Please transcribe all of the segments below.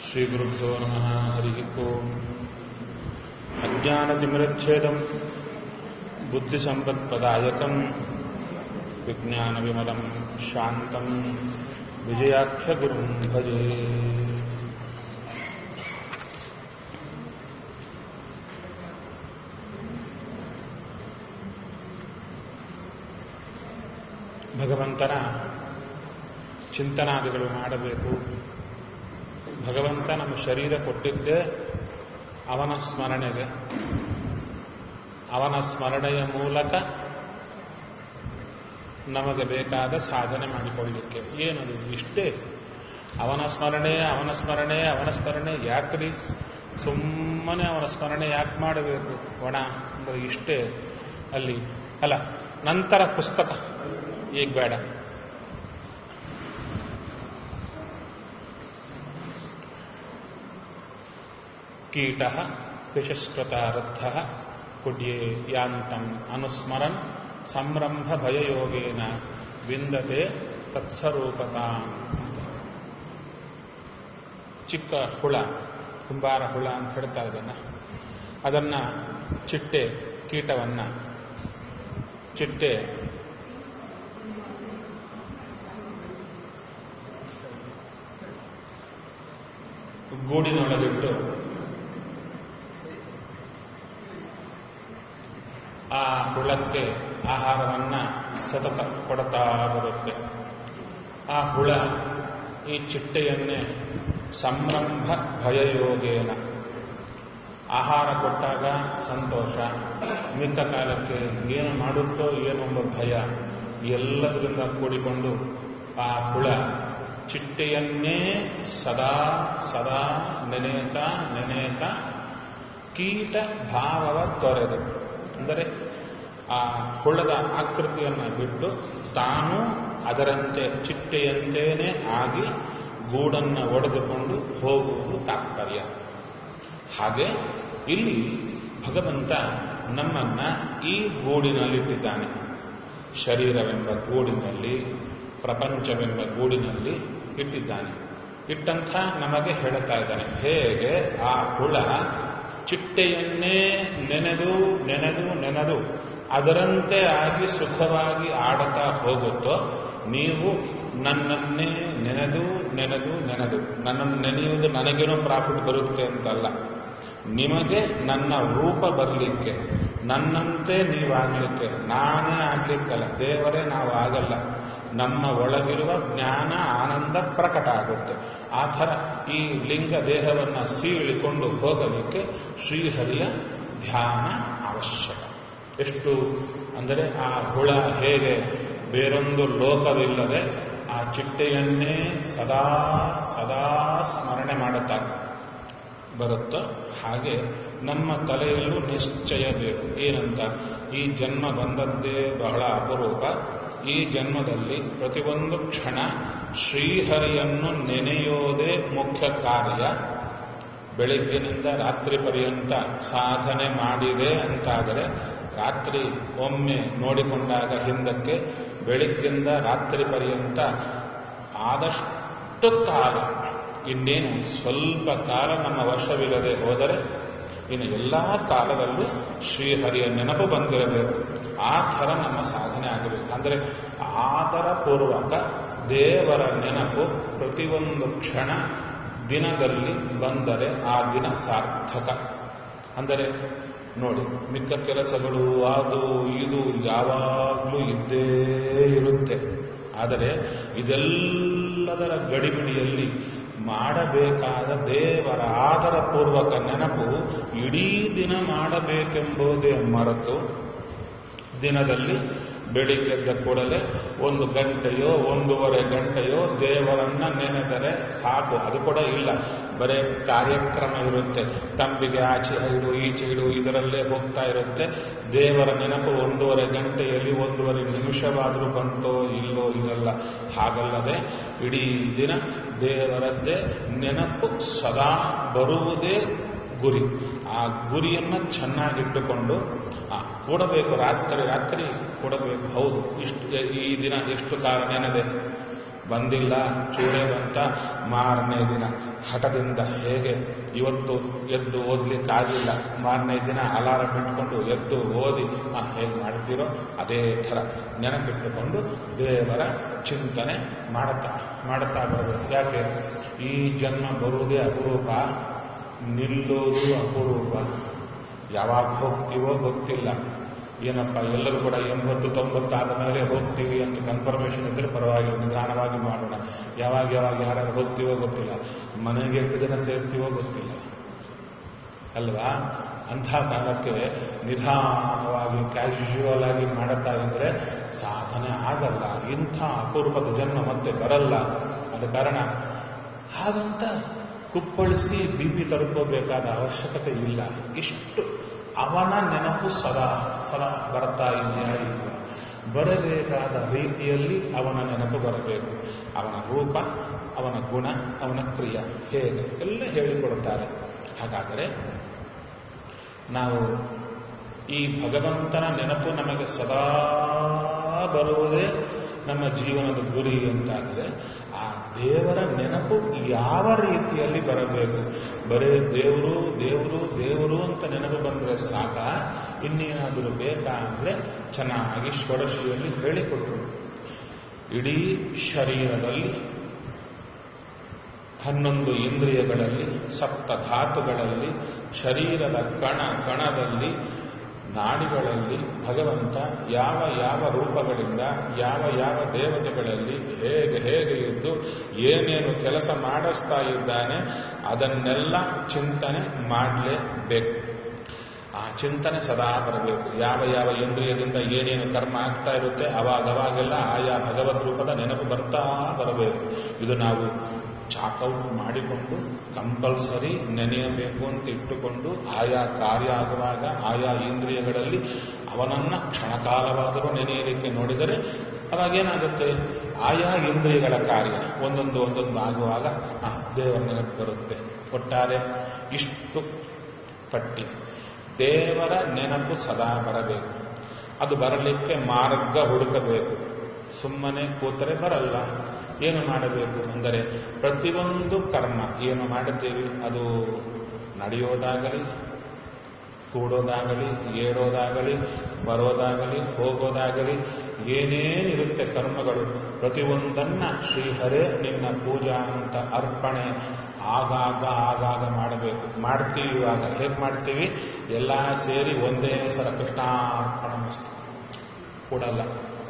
श्रीगुरुभ्यो नमः हरिः ओम् अज्ञानतिमिरच्छेदम् बुद्धिसम्पत्प्रदायकम् विज्ञानविमलम् शान्तम् विजयाख्यगुरुम् भजे ಭಗವಂತನ ಚಿಂತನಾದಿಗಳು ಮಾಡಬೇಕು ಭಗವಂತ ನಮ್ಮ ಶರೀರ ಕೊಟ್ಟಿದ್ದೇ ಅವನ ಸ್ಮರಣೆಗೆ ಅವನ ಸ್ಮರಣೆಯ ಮೂಲಕ ನಮಗೆ ಬೇಕಾದ ಸಾಧನೆ ಮಾಡಿಕೊಳ್ಳಲಿಕ್ಕೆ ಏನದು ಇಷ್ಟೇ ಅವನ ಸ್ಮರಣೆ ಅವನ ಸ್ಮರಣೆ ಅವನ ಸ್ಮರಣೆ ಯಾಕ್ರಿ ಸುಮ್ಮನೆ ಅವನ ಸ್ಮರಣೆ ಯಾಕೆ ಮಾಡಬೇಕು ಒಣ ಅಂದರೆ ಇಷ್ಟೇ ಅಲ್ಲಿ ಅಲ್ಲ ನಂತರ ಪುಸ್ತಕ ಈಗ ಬೇಡ ಕೀಟ ವಿಶಿಷ್ಟತಾರಥ ಕುಡ್ಯೆ ಯಾಂತಂ ಅನುಸ್ಮರನ್ ಸಂರಂಭ ಭಯಯೋಗೇನ ವಿಂದತೆ ತತ್ಸರೂಪತಾ ಚಿಕ್ಕ ಹುಳ ಕುಂಬಾರ ಹುಳ ಅಂತ ಹೇಳ್ತಾರೆ ಅದನ್ನ ಅದನ್ನ ಚಿಟ್ಟೆ ಕೀಟವನ್ನ ಚಿಟ್ಟೆ ಗೂಡಿನೊಳಗಿಟ್ಟು ಆ ಹುಳಕ್ಕೆ ಆಹಾರವನ್ನ ಸತತ ಕೊಡ್ತಾ ಬರುತ್ತೆ ಆ ಹುಳ ಈ ಚಿಟ್ಟೆಯನ್ನೇ ಸಂರಂಭ ಭಯಯೋಗೇನ ಆಹಾರ ಕೊಟ್ಟಾಗ ಸಂತೋಷ ಮಿಕ್ಕ ಕಾಲಕ್ಕೆ ಏನು ಮಾಡುತ್ತೋ ಏನೊಂಬ ಭಯ ಎಲ್ಲದರಿಂದ ಕೂಡಿಕೊಂಡು ಆ ಹುಳ ಚಿಟ್ಟೆಯನ್ನೇ ಸದಾ ಸದಾ ನೆನೆಯುತ್ತಾ ನೆನೆಯುತ್ತಾ ಕೀಟ ಭಾವವ ತೊರೆದು ಅಂದರೆ ಆ ಹುಳದ ಆಕೃತಿಯನ್ನು ಬಿಟ್ಟು ತಾನು ಅದರಂತೆ ಚಿಟ್ಟೆಯಂತೇನೆ ಆಗಿ ಗೂಡನ್ನು ಒಡೆದುಕೊಂಡು ಹೋಗುವುದು ತಾತ್ಪರ್ಯ ಹಾಗೆ ಇಲ್ಲಿ ಭಗವಂತ ನಮ್ಮನ್ನ ಈ ಗೂಡಿನಲ್ಲಿಟ್ಟಿದ್ದಾನೆ ಶರೀರವೆಂಬ ಗೂಡಿನಲ್ಲಿ ಪ್ರಪಂಚವೆಂಬ ಗೂಡಿನಲ್ಲಿ ಇಟ್ಟಿದ್ದಾನೆ ಇಟ್ಟಂಥ ನಮಗೆ ಹೇಳ್ತಾ ಇದ್ದಾನೆ ಹೇಗೆ ಆ ಹುಳ ಚಿಟ್ಟೆಯನ್ನೇ ನೆನೆದು ನೆನೆದು ನೆನೆದು ಅದರಂತೆ ಆಗಿ ಸುಖವಾಗಿ ಆಡುತ್ತಾ ಹೋಗುತ್ತೋ ನೀವು ನನ್ನನ್ನೇ ನೆನೆದು ನೆನೆದು ನೆನೆದು ನನ್ನನ್ನು ನೆನೆಯುವುದು ನನಗೇನೋ ಪ್ರಾಫಿಟ್ ಬರುತ್ತೆ ಅಂತಲ್ಲ ನಿಮಗೆ ನನ್ನ ರೂಪ ಬರಲಿಕ್ಕೆ ನನ್ನಂತೆ ನೀವಾಗಲಿಕ್ಕೆ ನಾನೇ ಆಗ್ಲಿಕ್ಕಲ್ಲ ದೇವರೇ ನಾವು ಆಗಲ್ಲ ನಮ್ಮ ಒಳಗಿರುವ ಜ್ಞಾನ ಆನಂದ ಪ್ರಕಟ ಆಗುತ್ತೆ ಆ ಥರ ಈ ಲಿಂಗ ದೇಹವನ್ನು ಸೀಳಿಕೊಂಡು ಹೋಗಲಿಕ್ಕೆ ಶ್ರೀಹರಿಯ ಧ್ಯಾನ ಅವಶ್ಯಕ ಎಷ್ಟು ಅಂದರೆ ಆ ಹುಳ ಹೇಗೆ ಬೇರೊಂದು ಲೋಕವಿಲ್ಲದೆ ಆ ಚಿಟ್ಟೆಯನ್ನೇ ಸದಾ ಸದಾ ಸ್ಮರಣೆ ಮಾಡುತ್ತಾರೆ ಬರುತ್ತೋ ಹಾಗೆ ನಮ್ಮ ತಲೆಯಲ್ಲೂ ನಿಶ್ಚಯ ಬೇಕು ಏನಂತ ಈ ಜನ್ಮ ಬಂದದ್ದೇ ಬಹಳ ಅಪರೂಪ ಈ ಜನ್ಮದಲ್ಲಿ ಪ್ರತಿಯೊಂದು ಕ್ಷಣ ಶ್ರೀಹರಿಯನ್ನು ನೆನೆಯೋದೇ ಮುಖ್ಯ ಕಾರ್ಯ ಬೆಳಿಗ್ಗಿನಿಂದ ರಾತ್ರಿ ಪರ್ಯಂತ ಸಾಧನೆ ಮಾಡಿದೆ ಅಂತಾದರೆ ರಾತ್ರಿ ಒಮ್ಮೆ ನೋಡಿಕೊಂಡಾಗ ಹಿಂದಕ್ಕೆ ಬೆಳಿಗ್ಗಿಂದ ರಾತ್ರಿ ಪರ್ಯಂತ ಆದಷ್ಟು ಕಾಲ ಇನ್ನೇನು ಸ್ವಲ್ಪ ಕಾಲ ನಮ್ಮ ವಶವಿಲ್ಲದೆ ಹೋದರೆ ಇನ್ನು ಎಲ್ಲ ಕಾಲದಲ್ಲೂ ಶ್ರೀಹರಿಯ ನೆನಪು ಬಂದಿರಬೇಕು ಆ ಥರ ನಮ್ಮ ಸಾಧನೆ ಆಗಬೇಕು ಅಂದರೆ ಆದರ ಪೂರ್ವಕ ದೇವರ ನೆನಪು ಪ್ರತಿಯೊಂದು ಕ್ಷಣ ದಿನದಲ್ಲಿ ಬಂದರೆ ಆ ದಿನ ಸಾರ್ಥಕ ಅಂದರೆ ನೋಡಿ ಮಿಕ್ಕ ಕೆಲಸಗಳು ಅದು ಇದು ಯಾವಾಗಲೂ ಇದ್ದೇ ಇರುತ್ತೆ ಆದರೆ ಇದೆಲ್ಲದರ ಗಡಿಬಿಡಿಯಲ್ಲಿ ಮಾಡಬೇಕಾದ ದೇವರ ಆದರ ಪೂರ್ವಕ ನೆನಪು ಇಡೀ ದಿನ ಮಾಡಬೇಕೆಂಬುದೇ ಮರೆತು ದಿನದಲ್ಲಿ ಬೆಳಿಗ್ಗೆದ್ದ ಕೂಡಲೇ ಒಂದು ಗಂಟೆಯೋ ಒಂದೂವರೆ ಗಂಟೆಯೋ ದೇವರನ್ನ ನೆನೆದರೆ ಸಾಕು ಅದು ಕೂಡ ಇಲ್ಲ ಬರೇ ಕಾರ್ಯಕ್ರಮ ಇರುತ್ತೆ ತಂಬಿಗೆ ಆಚೆ ಇಡು ಈಚೆ ಇಡು ಇದರಲ್ಲೇ ಹೋಗ್ತಾ ಇರುತ್ತೆ ದೇವರ ನೆನಪು ಒಂದೂವರೆ ಗಂಟೆಯಲ್ಲಿ ಒಂದೂವರೆ ನಿಮಿಷವಾದರೂ ಬಂತೋ ಇಲ್ಲೋ ಇರಲ್ಲ ಹಾಗಲ್ಲದೆ ಇಡೀ ದಿನ ದೇವರದ್ದೇ ನೆನಪು ಸದಾ ಬರುವುದೇ ಗುರಿ ಆ ಗುರಿಯನ್ನ ಚೆನ್ನಾಗಿಟ್ಟುಕೊಂಡು ಆ ಕೂಡಬೇಕು ರಾತ್ರಿ ರಾತ್ರಿ ಕೂಡಬೇಕು ಹೌದು ಇಷ್ಟು ಈ ದಿನ ಎಷ್ಟು ಕಾಲ ನೆನೆದೆ ಬಂದಿಲ್ಲ ಚೂರೇ ಬಂತ ಮಾರನೇ ದಿನ ಹಠದಿಂದ ಹೇಗೆ ಇವತ್ತು ಎದ್ದು ಓದ್ಲಿಕ್ಕಾಗಿಲ್ಲ ಮಾರನೇ ದಿನ ಅಲಾರಂ ಇಟ್ಕೊಂಡು ಎದ್ದು ಓದಿ ಆ, ಹೇಗೆ ಮಾಡ್ತೀರೋ ಅದೇ ಥರ ನೆನಪಿಟ್ಟುಕೊಂಡು ದೇವರ ಚಿಂತನೆ ಮಾಡುತ್ತಾ ಮಾಡುತ್ತಾ ಬರಬೇಕು ಯಾಕೆ ಈ ಜನ್ಮ ಬರುವುದೇ ಅಪರೂಪ ನಿಲ್ಲೋದು ಅಪರೂಪ ಯಾವಾಗ ಹೋಗ್ತೀವೋ ಗೊತ್ತಿಲ್ಲ ಏನಪ್ಪ ಎಲ್ಲರೂ ಕೂಡ ಎಂಬತ್ತು ತೊಂಬತ್ತಾದ ಮೇಲೆ ಹೋಗ್ತೀವಿ ಅಂತ ಕನ್ಫರ್ಮೇಷನ್ ಇದ್ರೆ ಪರವಾಗಿಲ್ಲ ನಿಧಾನವಾಗಿ ಮಾಡೋಣ ಯಾವಾಗ ಯಾವಾಗ ಯಾರು ಹೋಗ್ತೀವೋ ಗೊತ್ತಿಲ್ಲ ಮನೆಗೆ ಎಷ್ಟು ಜನ ಸೇರ್ತೀವೋ ಗೊತ್ತಿಲ್ಲ ಅಲ್ವಾ ಅಂಥ ಕಾಲಕ್ಕೆ ನಿಧಾನವಾಗಿ ಕ್ಯಾಶುವಲ್ ಆಗಿ ಮಾಡುತ್ತಾ ಇದ್ರೆ ಸಾಧನೆ ಆಗಲ್ಲ ಇಂಥ ಅಪರೂಪದ ಜನ್ಮ ಮತ್ತೆ ಬರಲ್ಲ ಆದ ಕಾರಣ ಹಾಗಂತ ಕುಪ್ಪಳಿಸಿ ಬಿ ಪಿ ತರ್ಕೋಬೇಕಾದ ಅವಶ್ಯಕತೆ ಇಲ್ಲ ಇಷ್ಟು ಅವನ ನೆನಪು ಸದಾ ಸದಾ ಬರ್ತಾ ಇದೆಯಾ ಇಲ್ಲ ಬರಬೇಕಾದ ರೀತಿಯಲ್ಲಿ ಅವನ ನೆನಪು ಬರಬೇಕು ಅವನ ರೂಪ ಅವನ ಗುಣ ಅವನ ಕ್ರಿಯ ಹೇಗೆ ಎಲ್ಲ ಹೇಳಿಕೊಡುತ್ತಾರೆ ಹಾಗಾದರೆ ನಾವು ಈ ಭಗವಂತನ ನೆನಪು ನಮಗೆ ಸದಾ ಬರುವುದೇ ನಮ್ಮ ಜೀವನದ ಗುರಿ ಅಂತಾದರೆ ಆ ದೇವರ ನೆನಪು ಯಾವ ರೀತಿಯಲ್ಲಿ ಬರಬೇಕು ಬರೇ ದೇವರು ದೇವರು ದೇವರು ಅಂತ ನೆನಪು ಬಂದರೆ ಸಾಕ ಇನ್ನೇನಾದರೂ ಬೇಕಾ ಅಂದರೆ ಚೆನ್ನಾಗಿ ಷೋಡಶಿಯಲ್ಲಿ ಹೇಳಿಕೊಟ್ರು ಇಡೀ ಶರೀರದಲ್ಲಿ ಹನ್ನೊಂದು ಇಂದ್ರಿಯಗಳಲ್ಲಿ ಸಪ್ತ ಧಾತುಗಳಲ್ಲಿ ಶರೀರದ ಕಣ ಕಣದಲ್ಲಿ ನಾಡಿಗಳಲ್ಲಿ ಭಗವಂತ ಯಾವ ಯಾವ ರೂಪಗಳಿಂದ ಯಾವ ಯಾವ ದೇವತೆಗಳಲ್ಲಿ ಹೇಗೆ ಹೇಗೆ ಇದ್ದು ಏನೇನು ಕೆಲಸ ಮಾಡಿಸ್ತಾ ಇದ್ದಾನೆ ಅದನ್ನೆಲ್ಲ ಚಿಂತನೆ ಮಾಡಲೇಬೇಕು ಆ ಚಿಂತನೆ ಸದಾ ಬರಬೇಕು ಯಾವ ಯಾವ ಇಂದ್ರಿಯದಿಂದ ಏನೇನು ಕರ್ಮ ಆಗ್ತಾ ಇರುತ್ತೆ ಅವಾಗವಾಗೆಲ್ಲ ಆಯಾ ಭಗವದ್ ರೂಪದ ನೆನಪು ಬರ್ತಾ ಬರಬೇಕು ಇದು ನಾವು ಚಾಕೌಟ್ ಮಾಡಿಕೊಂಡು ಕಂಪಲ್ಸರಿ ನೆನೆಯಬೇಕು ಅಂತ ಇಟ್ಟುಕೊಂಡು ಆಯಾ ಕಾರ್ಯ ಆಗುವಾಗ ಆಯಾ ಇಂದ್ರಿಯಗಳಲ್ಲಿ ಅವನನ್ನ ಕ್ಷಣಕಾಲವಾದರೂ ನೆನೆಯಲಿಕ್ಕೆ ನೋಡಿದರೆ ಅವಾಗೇನಾಗುತ್ತೆ ಆಯಾ ಇಂದ್ರಿಯಗಳ ಕಾರ್ಯ ಒಂದೊಂದು ಒಂದೊಂದು ಆಗುವಾಗ ಆ ದೇವರ ನೆನಪು ಬರುತ್ತೆ ಒಟ್ಟಾರೆ ಇಷ್ಟು ಪಟ್ಟಿ ದೇವರ ನೆನಪು ಸದಾ ಬರಬೇಕು ಅದು ಬರಲಿಕ್ಕೆ ಮಾರ್ಗ ಹುಡುಕಬೇಕು ಸುಮ್ಮನೆ ಕೂತರೆ ಬರಲ್ಲ ಏನು ಮಾಡಬೇಕು ಅಂದರೆ ಪ್ರತಿಯೊಂದು ಕರ್ಮ ಏನು ಮಾಡುತ್ತೇವೆ ಅದು ನಡೆಯೋದಾಗಲಿ ಕೂಡೋದಾಗಲಿ ಏಳೋದಾಗಲಿ ಬರೋದಾಗಲಿ ಹೋಗೋದಾಗಲಿ ಏನೇನಿರುತ್ತೆ ಕರ್ಮಗಳು ಪ್ರತಿಯೊಂದನ್ನ ಶ್ರೀಹರೇ ನಿನ್ನ ಪೂಜಾ ಅಂತ ಅರ್ಪಣೆ ಆಗಾಗ ಆಗಾಗ ಮಾಡಬೇಕು ಮಾಡ್ತೀವಿ ಇವಾಗ ಹೇಗೆ ಮಾಡ್ತೀವಿ ಎಲ್ಲ ಸೇರಿ ಒಂದೇ ಸಲ ಕೃಷ್ಣಾರ್ಪಣ ಮಸ್ತು ಕೊಡಲ್ಲ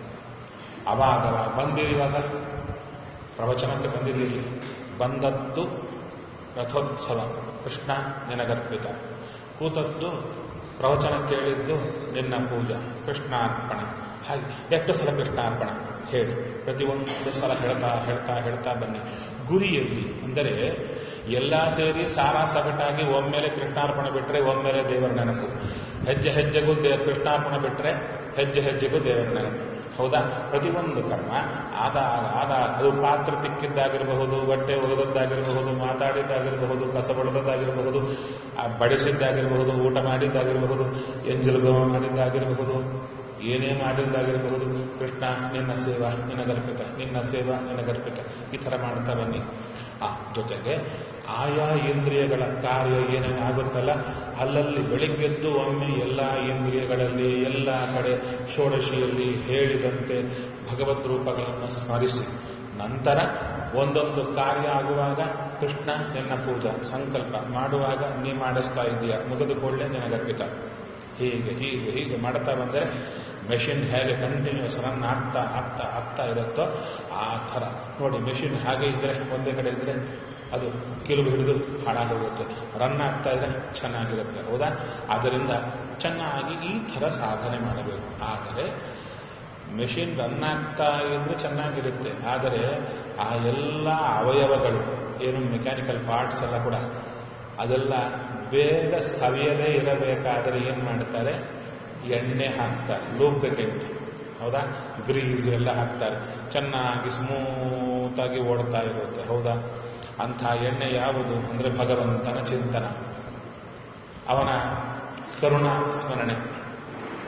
ಅವಾಗ ಬಂದಿರಿ ಇವಾಗ ಪ್ರವಚನಕ್ಕೆ ಬಂದಿದ್ದೀರಿ ಬಂದದ್ದು ರಥೋತ್ಸವ ಕೃಷ್ಣ ನಿನಗರ್ಪಿತ ಕೂತದ್ದು ಪ್ರವಚನ ಕೇಳಿದ್ದು ನಿನ್ನ ಪೂಜಾ ಕೃಷ್ಣಾರ್ಪಣೆ ಹಾಗೆ ಎಷ್ಟು ಸಲ ಕೃಷ್ಣಾರ್ಪಣ ಹೇಳಿ ಪ್ರತಿಯೊಂದು ಸಲ ಹೇಳ್ತಾ ಹೇಳ್ತಾ ಹೇಳ್ತಾ ಬನ್ನಿ ಗುರಿಯಲ್ಲಿ ಅಂದರೆ ಎಲ್ಲ ಸೇರಿ ಸಾರ ಸಗಟಾಗಿ ಒಮ್ಮೆಲೆ ಕೃಷ್ಣಾರ್ಪಣ ಬಿಟ್ಟರೆ ಒಮ್ಮೆಲೆ ದೇವರ ನೆನಪು ಹೆಜ್ಜೆ ಹೆಜ್ಜೆಗೂ ದೇ ಕೃಷ್ಣಾರ್ಪಣ ಬಿಟ್ಟರೆ ಹೆಜ್ಜೆ ಹೆಜ್ಜೆಗೂ ದೇವರ ನೆನಪು ಹೌದಾ ಪ್ರತಿಯೊಂದು ಕರ್ಮ ಆದಾಗ ಆದಾಗ ಅದು ಪಾತ್ರ ತಿಕ್ಕಿದ್ದಾಗಿರಬಹುದು ಬಟ್ಟೆ ಒಗೆದದ್ದಾಗಿರಬಹುದು ಮಾತಾಡಿದ್ದಾಗಿರಬಹುದು ಕಸ ಬಡದದ್ದಾಗಿರಬಹುದು ಬಡಿಸಿದ್ದಾಗಿರಬಹುದು ಊಟ ಮಾಡಿದ್ದಾಗಿರಬಹುದು ಎಂಜಲು ಮಾಡಿದ್ದಾಗಿರಬಹುದು ಏನೇ ಮಾಡಿದ್ದಾಗಿರಬಹುದು ಕೃಷ್ಣ ನಿನ್ನ ಸೇವಾ ನಿನಗರ್ಪಿತ ನಿನ್ನ ಸೇವಾ ನಿನಗರ್ಪಿತ ಈ ಥರ ಮಾಡ್ತಾ ಬನ್ನಿ ಆ ಜೊತೆಗೆ ಆಯಾ ಇಂದ್ರಿಯಗಳ ಕಾರ್ಯ ಏನೇನಾಗುತ್ತಲ್ಲ ಅಲ್ಲಲ್ಲಿ ಬೆಳಿಗ್ಗೆದ್ದು ಒಮ್ಮೆ ಎಲ್ಲ ಇಂದ್ರಿಯಗಳಲ್ಲಿ ಎಲ್ಲ ಕಡೆ ಷೋಡಶಿಯಲ್ಲಿ ಹೇಳಿದಂತೆ ಭಗವತ್ ರೂಪಗಳನ್ನು ಸ್ಮರಿಸಿ ನಂತರ ಒಂದೊಂದು ಕಾರ್ಯ ಆಗುವಾಗ ಕೃಷ್ಣ ನಿನ್ನ ಪೂಜಾ ಸಂಕಲ್ಪ ಮಾಡುವಾಗ ನೀ ಮಾಡಿಸ್ತಾ ಇದೆಯಾ ಮುಗಿದುಕೊಳ್ಳೆ ನಿನಗರ್ಪಿತ ಹೀಗೆ ಹೀಗೆ ಹೀಗೆ ಮಾಡ್ತಾ ಬಂದರೆ ಮೆಷಿನ್ ಹೇಗೆ ಕಂಟಿನ್ಯೂಸ್ ರನ್ ಆಗ್ತಾ ಆಗ್ತಾ ಆಗ್ತಾ ಇರುತ್ತೋ ಆ ಥರ ನೋಡಿ ಮೆಷಿನ್ ಹಾಗೆ ಇದ್ರೆ ಒಂದೇ ಕಡೆ ಇದ್ರೆ ಅದು ಕಿಲುಬು ಹಿಡಿದು ಹಾಳಾಗೋಗುತ್ತೆ ರನ್ ಆಗ್ತಾ ಇದ್ರೆ ಚೆನ್ನಾಗಿರುತ್ತೆ ಹೌದಾ ಆದ್ದರಿಂದ ಚೆನ್ನಾಗಿ ಈ ಥರ ಸಾಧನೆ ಮಾಡಬೇಕು ಆದರೆ ಮೆಷಿನ್ ರನ್ ಆಗ್ತಾ ಇದ್ರೆ ಚೆನ್ನಾಗಿರುತ್ತೆ ಆದರೆ ಆ ಎಲ್ಲ ಅವಯವಗಳು ಏನು ಮೆಕ್ಯಾನಿಕಲ್ ಪಾರ್ಟ್ಸ್ ಎಲ್ಲ ಕೂಡ ಅದೆಲ್ಲ ಬೇಗ ಸವಿಯದೇ ಇರಬೇಕಾದರೆ ಏನು ಮಾಡ್ತಾರೆ ಎಣ್ಣೆ ಹಾಕ್ತಾರೆ ಲೂಬ್ರಿಕೆಂಟ್ ಹೌದಾ ಗ್ರೀಸ್ ಎಲ್ಲ ಹಾಕ್ತಾರೆ ಚೆನ್ನಾಗಿ ಸ್ಮೂತಾಗಿ ಓಡ್ತಾ ಇರುತ್ತೆ ಹೌದಾ ಅಂಥ ಎಣ್ಣೆ ಯಾವುದು ಅಂದರೆ ಭಗವಂತನ ಚಿಂತನ ಅವನ ಕರುಣಾ ಸ್ಮರಣೆ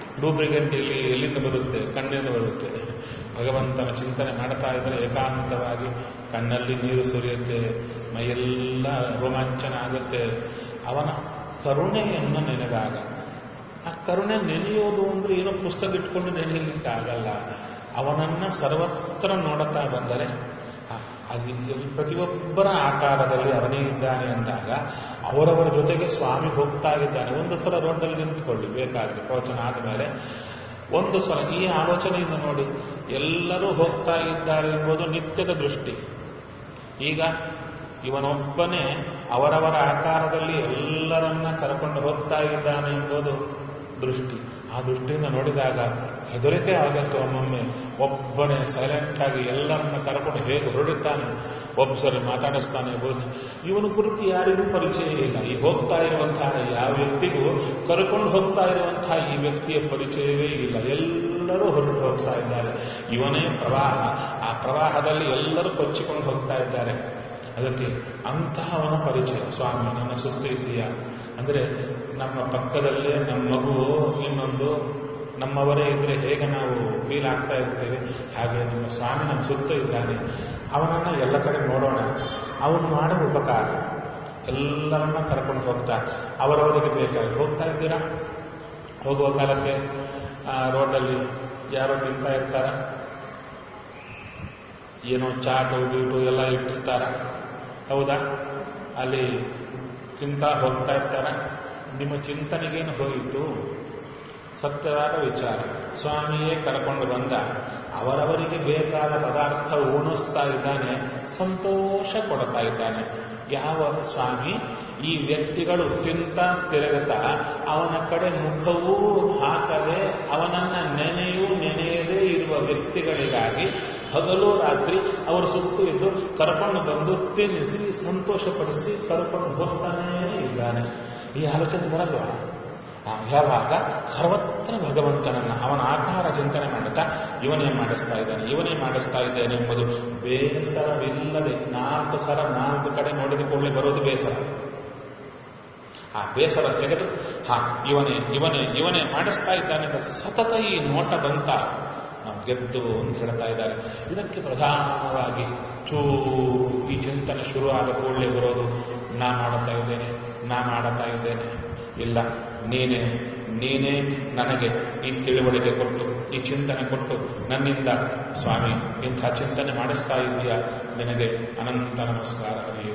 ಲೂಬ್ರಿಗೆಂಟ್ ಇಲ್ಲಿ ಎಲ್ಲಿಂದ ಬರುತ್ತೆ ಕಣ್ಣಿಂದ ಬರುತ್ತೆ ಭಗವಂತನ ಚಿಂತನೆ ಮಾಡ್ತಾ ಇದ್ದರೆ ಏಕಾಂತವಾಗಿ ಕಣ್ಣಲ್ಲಿ ನೀರು ಸುರಿಯುತ್ತೆ ಮೈಯೆಲ್ಲ ರೋಮಾಂಚನ ಆಗುತ್ತೆ ಅವನ ಕರುಣೆಯನ್ನು ನೆನೆದಾಗ ಆ ಕರುಣೆ ನೆನೆಯೋದು ಅಂದ್ರೆ ಏನೋ ಪುಸ್ತಕ ಇಟ್ಕೊಂಡು ನೆನೆಯಲಿಕ್ಕೆ ಆಗಲ್ಲ ಅವನನ್ನ ಸರ್ವತ್ರ ನೋಡುತ್ತಾ ಬಂದರೆ ಆ, ಅಲ್ಲಿ ಇಲ್ಲಿ ಪ್ರತಿಯೊಬ್ಬರ ಆಕಾರದಲ್ಲಿ ಅವನೇ ಇದ್ದಾನೆ ಅಂದಾಗ ಅವರವರ ಜೊತೆಗೆ ಸ್ವಾಮಿ ಹೋಗ್ತಾ ಇದ್ದಾನೆ ಒಂದು ಸಲ ರೋಡ್ನಲ್ಲಿ ನಿಂತ್ಕೊಳ್ಳಿ ಬೇಕಾದ್ರೆ ಪ್ರವಚನ ಆದಮೇಲೆ ಒಂದು ಸಲ ಈ ಆಲೋಚನೆಯಿಂದ ನೋಡಿ ಎಲ್ಲರೂ ಹೋಗ್ತಾ ಇದ್ದಾರೆ ಎಂಬುದು ನಿತ್ಯದ ದೃಷ್ಟಿ ಈಗ ಇವನೊಬ್ಬನೇ ಅವರವರ ಆಕಾರದಲ್ಲಿ ಎಲ್ಲರನ್ನ ಕರ್ಕೊಂಡು ಹೋಗ್ತಾ ಇದ್ದಾನೆ ಎಂಬುದು ದೃಷ್ಟಿ ಆ ದೃಷ್ಟಿಯಿಂದ ನೋಡಿದಾಗ ಹೆದರಿಕೆ ಆಗತ್ತೆ ಒಮ್ಮೊಮ್ಮೆ ಒಬ್ಬನೇ ಸೈಲೆಂಟ್ ಆಗಿ ಎಲ್ಲರನ್ನ ಕರ್ಕೊಂಡು ಹೇಗೆ ಹೊರಡುತ್ತಾನೆ ಒಬ್ಬ ಸರಿ ಮಾತಾಡಿಸ್ತಾನೆ ಒಬ್ಬ- ಇವನ ಕುರಿತು ಯಾರಿಗೂ ಪರಿಚಯ ಇಲ್ಲ ಈ ಹೋಗ್ತಾ ಇರುವಂತಹ ಯಾವ ವ್ಯಕ್ತಿಗೂ ಕರ್ಕೊಂಡು ಹೋಗ್ತಾ ಇರುವಂತಹ ಈ ವ್ಯಕ್ತಿಯ ಪರಿಚಯವೇ ಇಲ್ಲ ಎಲ್ಲರೂ ಹೊರಟು ಹೋಗ್ತಾ ಇದ್ದಾರೆ ಇವನೇ ಪ್ರವಾಹ ಆ ಪ್ರವಾಹದಲ್ಲಿ ಎಲ್ಲರೂ ಕೊಚ್ಚಿಕೊಂಡು ಹೋಗ್ತಾ ಇದ್ದಾರೆ ಅದಕ್ಕೆ ಅಂತಹವನ ಪರಿಚಯ ಸ್ವಾಮಿ ನನ್ನ ಸುತ್ತ ಇದೆಯಾ ಅಂದರೆ ನಮ್ಮ ಪಕ್ಕದಲ್ಲೇ ನಮ್ಮ ಮಗು ಇನ್ನೊಂದು ನಮ್ಮವರೇ ಇದ್ರೆ ಹೇಗೆ ನಾವು ಫೀಲ್ ಆಗ್ತಾ ಇರ್ತೇವೆ ಹಾಗೆ ನಮ್ಮ ಸ್ವಾಮಿ ನಮ್ಮ ಸುತ್ತ ಇದ್ದಾನೆ ಅವನನ್ನ ಎಲ್ಲ ಕಡೆ ನೋಡೋಣ ಅವನು ಮಾಡೋ ಉಪಕಾರ ಎಲ್ಲರನ್ನ ಕರ್ಕೊಂಡು ಹೋಗ್ತಾ ಅವರವರಿಗೆ ಬೇಕಾಗಿ ಹೋಗ್ತಾ ಇದ್ದೀರಾ ಹೋಗುವ ಕಾಲಕ್ಕೆ ಆ, ರೋಡಲ್ಲಿ ಯಾರೋ ತಿಂತಾ ಇರ್ತಾರ ಏನೋ ಚಾಟು ಗೀಟು ಎಲ್ಲ ಇಟ್ಟಿರ್ತಾರ ಹೌದಾ ಅಲ್ಲಿ ಚಿಂತಾ ಹೋಗ್ತಾ ಇರ್ತಾರ ನಿಮ್ಮ ಚಿಂತನೆಗೇನು ಹೋಯಿತು ಸತ್ಯವಾದ ವಿಚಾರ ಸ್ವಾಮಿಯೇ ಕರ್ಕೊಂಡು ಬಂದ ಅವರವರಿಗೆ ಬೇಕಾದ ಪದಾರ್ಥ ಉಣಿಸ್ತಾ ಇದ್ದಾನೆ ಸಂತೋಷ ಕೊಡ್ತಾ ಇದ್ದಾನೆ ಯಾವ ಸ್ವಾಮಿ ಈ ವ್ಯಕ್ತಿಗಳು ತಿಂತ ತಿರುಗುತ್ತಾ ಅವನ ಕಡೆ ಮುಖವೂ ಹಾಕದೆ ಅವನನ್ನ ನೆನೆಯೂ ನೆನೆಯದೇ ಇರುವ ವ್ಯಕ್ತಿಗಳಿಗಾಗಿ ಹಗಲು ರಾತ್ರಿ ಅವರು ಸುತ್ತು ಇದ್ದು ಕರ್ಕೊಂಡು ಬಂದು ತಿನ್ನಿಸಿ ಸಂತೋಷಪಡಿಸಿ ಕರ್ಕೊಂಡು ಹೋಗ್ತಾನೇ ಇದ್ದಾನೆ ಈ ಆಲೋಚನೆ ಬರಲ್ವಾ ಆ, ಯಾವಾಗ ಸರ್ವತ್ರ ಭಗವಂತನನ್ನ ಅವನ ಆಕಾರ ಚಿಂತನೆ ಮಾಡುತ್ತಾ ಇವನೇ ಮಾಡಿಸ್ತಾ ಇದ್ದಾನೆ ಇವನೇ ಮಾಡಿಸ್ತಾ ಇದ್ದೇನೆ ಎಂಬುದು ಬೇಸರವಿಲ್ಲದೆ ನಾಲ್ಕು ಸಲ ನಾಲ್ಕು ಕಡೆ ನೋಡಿದ ಕೂಡಲೇ ಬರೋದು ಬೇಸರ ಆ ಬೇಸರ ತೆಗೆದು ಹಾ ಇವನೇ ಇವನೇ ಇವನೇ ಮಾಡಿಸ್ತಾ ಇದ್ದಾನೆ ಅಂತ ಸತತ ಈ ನೋಟ ಬಂತ ನಾವು ಗೆದ್ದು ಅಂತ ಹೇಳ್ತಾ ಇದ್ದಾರೆ ಇದಕ್ಕೆ ಪ್ರಧಾನವಾಗಿ ಚೂರು ಈ ಚಿಂತನೆ ಶುರುವಾದ ಕೂಡಲೇ ಬರೋದು ನಾ ಮಾಡುತ್ತಾ ಇದ್ದೇನೆ ನಾ ಮಾಡುತ್ತಾ ಇದ್ದೇನೆ ಇಲ್ಲ ನೀನೇ ನೀನೇ ನನಗೆ ಈ ತಿಳುವಳಿಕೆ ಕೊಟ್ಟು ಈ ಚಿಂತನೆ ಕೊಟ್ಟು ನನ್ನಿಂದ ಸ್ವಾಮಿ ಇಂಥ ಚಿಂತನೆ ಮಾಡಿಸ್ತಾ ಇದೆಯಾ ನಿನಗೆ ಅನಂತ ನಮಸ್ಕಾರ ಹರಿಯು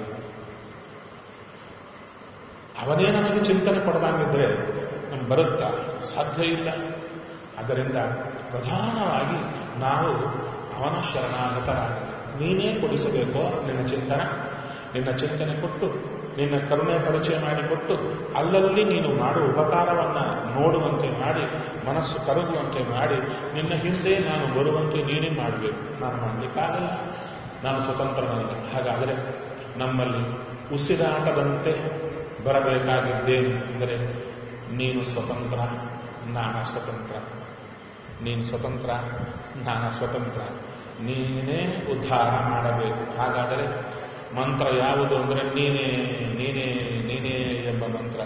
ಅವನೇ ನಮಗೆ ಚಿಂತನೆ ಕೊಡದಂಗಿದ್ರೆ ನಮ್ಗೆ ಬರುತ್ತಾ ಸಾಧ್ಯ ಇಲ್ಲ ಅದರಿಂದ ಪ್ರಧಾನವಾಗಿ ನಾವು ಅವನ ಶರಣಾಗತರಾಗಲಿ ನೀನೇ ಕೊಡಿಸಬೇಕೋ ನಿನ್ನ ಚಿಂತನ ನಿನ್ನ ಚಿಂತನೆ ಕೊಟ್ಟು ನಿನ್ನ ಕರುಣೆ ಪರಿಚಯ ಮಾಡಿಕೊಟ್ಟು ಅಲ್ಲಲ್ಲಿ ನೀನು ಮಾಡುವ ಉಪಕಾರವನ್ನ ನೋಡುವಂತೆ ಮಾಡಿ ಮನಸ್ಸು ಕರಗುವಂತೆ ಮಾಡಿ ನಿನ್ನ ಹಿಂದೆ ನಾನು ಬರುವಂತೆ ನೀನೇ ಮಾಡಬೇಕು ನಾನು ಮಾಡಲಿಕ್ಕಾಗಲ್ಲ ನಾನು ಸ್ವತಂತ್ರನಲ್ಲ ಹಾಗಾದರೆ ನಮ್ಮಲ್ಲಿ ಉಸಿರಾಟದಂತೆ ಬರಬೇಕಾಗಿದ್ದೇನು ಅಂದರೆ ನೀನು ಸ್ವತಂತ್ರ ನಾನ ಸ್ವತಂತ್ರ ನೀನು ಸ್ವತಂತ್ರ ನಾನ ಸ್ವತಂತ್ರ ನೀನೇ ಉದ್ಧಾರ ಮಾಡಬೇಕು ಹಾಗಾದರೆ ಮಂತ್ರ ಯಾವುದು ಅಂದರೆ ನೀನೇ ನೀನೇ ನೀನೇ ಎಂಬ ಮಂತ್ರ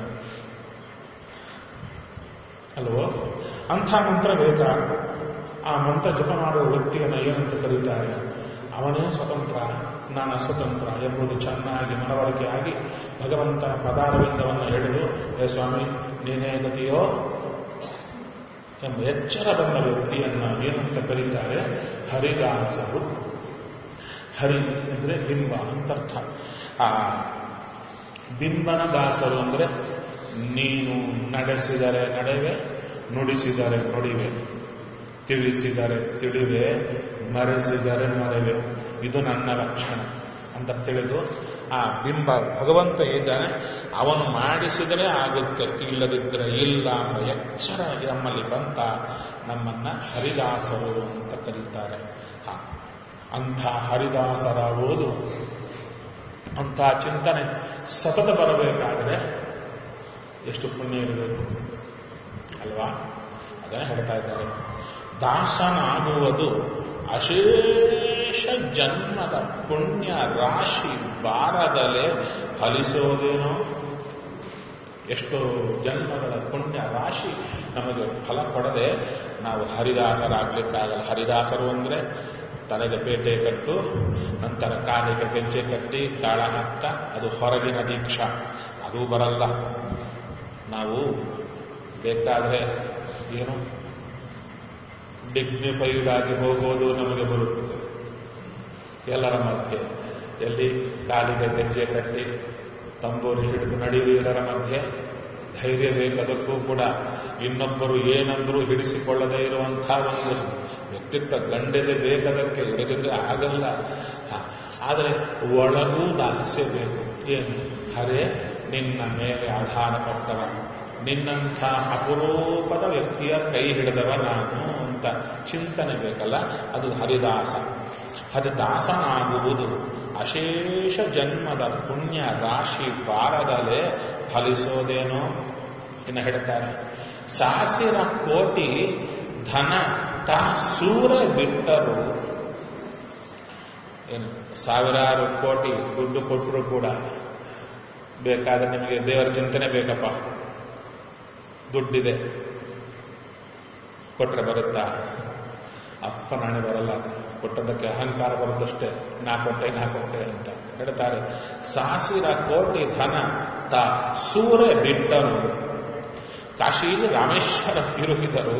ಅಲ್ವೋ ಅಂಥ ಮಂತ್ರ ಬೇಕಾ ಆ ಮಂತ್ರ ಜಪ ಮಾಡುವ ವ್ಯಕ್ತಿಯನ್ನು ಏನಂತ ಕರೀತಾರೆ ಅವನೇ ಸ್ವತಂತ್ರ ನಾನು ಸ್ವತಂತ್ರ ಎಂಬುದು ಚೆನ್ನಾಗಿ ಮನವರಿಕೆ ಆಗಿ ಭಗವಂತನ ಪದಾರವಿಂದವನ್ನು ಹಿಡಿದು ಹೇ ಸ್ವಾಮಿ ನೀನೇ ಗತಿಯೋ ಎಂಬ ಎಚ್ಚರ ಬಂದ ವ್ಯಕ್ತಿಯನ್ನ ಏನಂತ ಕರೀತಾರೆ ಹರಿದಾಸರು ಹರಿ ಅಂದ್ರೆ ಬಿಂಬ ಅಂತರ್ಥ ಆ ಬಿಂಬನ ದಾಸರು ಅಂದ್ರೆ ನೀನು ನಡೆಸಿದರೆ ನಡೆವೆ ನುಡಿಸಿದರೆ ನುಡಿವೆ ತಿಳಿಸಿದರೆ ತಿಳಿವೆ ಮರೆಸಿದರೆ ಮರೆವೆ ಇದು ನನ್ನ ಲಕ್ಷಣ ಅಂತ ತಿಳಿದು ಆ ಬಿಂಬ ಭಗವಂತ ಇದ್ದಾನೆ ಅವನು ಮಾಡಿಸಿದರೆ ಆಗುತ್ತೆ ಇಲ್ಲದಿದ್ದರೆ ಇಲ್ಲ ಎಂಬ ಎಚ್ಚರ ನಮ್ಮಲ್ಲಿ ಬಂತ ನಮ್ಮನ್ನ ಹರಿದಾಸರು ಅಂತ ಕರೀತಾರೆ ಹಾ ಅಂಥ ಹರಿದಾಸರಾಗುವುದು ಅಂಥ ಚಿಂತನೆ ಸತತ ಬರಬೇಕಾದರೆ ಎಷ್ಟು ಪುಣ್ಯ ಇರಬೇಕು ಅಲ್ವಾ ಅದನ್ನೇ ಹೇಳ್ತಾ ಇದ್ದಾರೆ ದಾಸನಾಗುವುದು ಅಶೇಷ ಜನ್ಮದ ಪುಣ್ಯ ರಾಶಿ ಬಾರದಲೆ ಫಲಿಸೋದೇನೋ ಎಷ್ಟೋ ಜನ್ಮಗಳ ಪುಣ್ಯ ರಾಶಿ ನಮಗೆ ಫಲ ಕೊಡದೆ ನಾವು ಹರಿದಾಸರಾಗ್ಲಿಕ್ಕಾಗಲ್ಲ ಹರಿದಾಸರು ಅಂದರೆ ತಲೆಗೆ ಪೇಟೆ ಕಟ್ಟು ನಂತರ ಕಾಲಿಗೆ ಗೆಜ್ಜೆ ಕಟ್ಟಿ ತಾಳ ಹಾಕ್ತ ಅದು ಹೊರಗಿನ ದೀಕ್ಷಾ ಅದು ಬರಲ್ಲ ನಾವು ಬೇಕಾದರೆ ಏನು ಡಿಗ್ನಿಫೈಡ್ ಆಗಿ ಹೋಗೋದು ನಮಗೆ ಬರುತ್ತದೆ ಎಲ್ಲರ ಮಧ್ಯೆ ಎಲ್ಲಿ ಕಾಲಿಗೆ ಗೆಜ್ಜೆ ಕಟ್ಟಿ ತಂಬೂರಿ ಹಿಡಿದು ನಡೆಯುವುದರ ಮಧ್ಯೆ ಧೈರ್ಯ ಬೇಕದಕ್ಕೂ ಕೂಡ ಇನ್ನೊಬ್ಬರು ಏನಂದ್ರೂ ಹಿಡಿಸಿಕೊಳ್ಳದೇ ಇರುವಂತಹ ಒಂದು ವ್ಯಕ್ತಿತ್ವ ಗಂಡೆದೆ ಬೇಕದಕ್ಕೆ ಇರದಿದ್ರೆ ಆಗಲ್ಲ ಹ, ಆದರೆ ಒಳಗೂ ದಾಸ್ಯ ಬೇಕು ಏನು ಹರೇ ನಿನ್ನ ಮೇಲೆ ಆಧಾರ ಪಟ್ಟವ ನಿನ್ನಂಥ ಅಪರೂಪದ ವ್ಯಕ್ತಿಯ ಕೈ ಹಿಡಿದವ ನಾನು ಅಂತ ಚಿಂತನೆ ಬೇಕಲ್ಲ ಅದು ಹರಿದಾಸ ಹರಿದಾಸನಾಗುವುದು ಅಶೇಷ ಜನ್ಮದ ಪುಣ್ಯ ರಾಶಿ ಬಾರದಲೇ ಫಲಿಸೋದೇನೋ ಇನ್ನು ಹೇಳ್ತಾರೆ ಸಾಸಿರ ಕೋಟಿ ಧನ ತಾ ಸೂರ ಬಿಟ್ಟರು ಏನು ಸಾವಿರಾರು ಕೋಟಿ ದುಡ್ಡು ಕೊಟ್ಟರು ಕೂಡ ಬೇಕಾದ್ರೆ ನಿಮಗೆ ದೇವರ ಚಿಂತನೆ ಬೇಕಪ್ಪ ದುಡ್ಡಿದೆ ಕೊಟ್ರೆ ಬರುತ್ತಾ ಅಪ್ಪ ನಾಣೆ ಬರಲ್ಲ ಕೊಟ್ಟದ್ದಕ್ಕೆ ಅಹಂಕಾರ ಬರುತ್ತಷ್ಟೇ ನಾ ಕೊಟ್ಟೆ ನಾ ಕೊಟ್ಟೆ ಅಂತ ಹೇಳ್ತಾರೆ ಸಾಸಿರ ಕೋಟಿ ಧನ ತ ಸೂರೆ ಬಿಟ್ಟರು ಕಾಶಿ ರಾಮೇಶ್ವರ ತಿರುಗಿದರು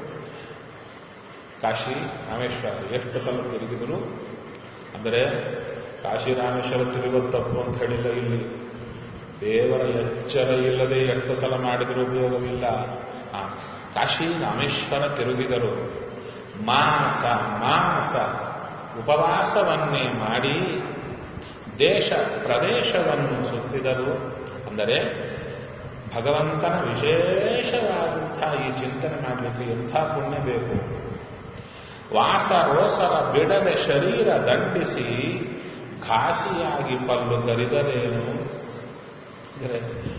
ಕಾಶಿ ರಾಮೇಶ್ವರ ಎಷ್ಟು ಸಲ ತಿರುಗಿದರು ಅಂದರೆ ಕಾಶಿ ರಾಮೇಶ್ವರ ತಿರುಗೋದು ತಪ್ಪು ಅಂತ ಹೇಳಿಲ್ಲ ಇಲ್ಲಿ ದೇವರ ಎಚ್ಚರ ಇಲ್ಲದೆ ಎಷ್ಟು ಸಲ ಮಾಡಿದರೂ ಉಪಯೋಗವಿಲ್ಲ ಆ, ಕಾಶಿ ರಾಮೇಶ್ವರ ತಿರುಗಿದರು ಮಾಸ ಮಾಸ ಉಪವಾಸವನ್ನೇ ಮಾಡಿ ದೇಶ ಪ್ರದೇಶವನ್ನು ಸುತ್ತಿದರು ಅಂದರೆ ಭಗವಂತನ ವಿಶೇಷವಾದಂಥ ಈ ಚಿಂತನೆ ಮಾಡಲಿಕ್ಕೆ ಎಂಥ ಪುಣ್ಯ ಬೇಕು ವಾಸ ರೋಸರ ಬಿಡದೆ ಶರೀರ ದಂಡಿಸಿ ಘಾಸಿಯಾಗಿ ಪಲ್ಲು ಗರಿದರೇನು ಅಂದರೆ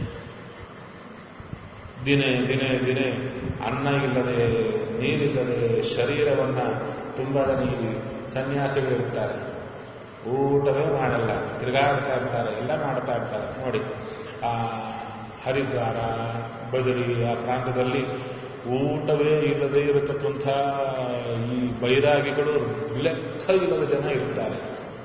ದಿನೇ ದಿನೇ ದಿನೇ ಅನ್ನ ಇಲ್ಲದೆ ನೀರಿಲ್ಲದೆ ಶರೀರವನ್ನ ತುಂಬದ ನೀರು ಸನ್ಯಾಸಿಗಳಿರ್ತಾರೆ ಊಟವೇ ಮಾಡಲ್ಲ ತಿರುಗಾಡ್ತಾ ಇರ್ತಾರೆ ಎಲ್ಲ ಮಾಡ್ತಾ ಇರ್ತಾರೆ ನೋಡಿ ಆ ಹರಿದ್ವಾರ ಬದರಿ ಆ ಪ್ರಾಂತದಲ್ಲಿ ಊಟವೇ ಇಲ್ಲದೆ ಇರತಕ್ಕಂಥ ಈ ಬೈರಾಗಿಗಳು ಲೆಕ್ಕ ಇಲ್ಲದ ಜನ ಇರ್ತಾರೆ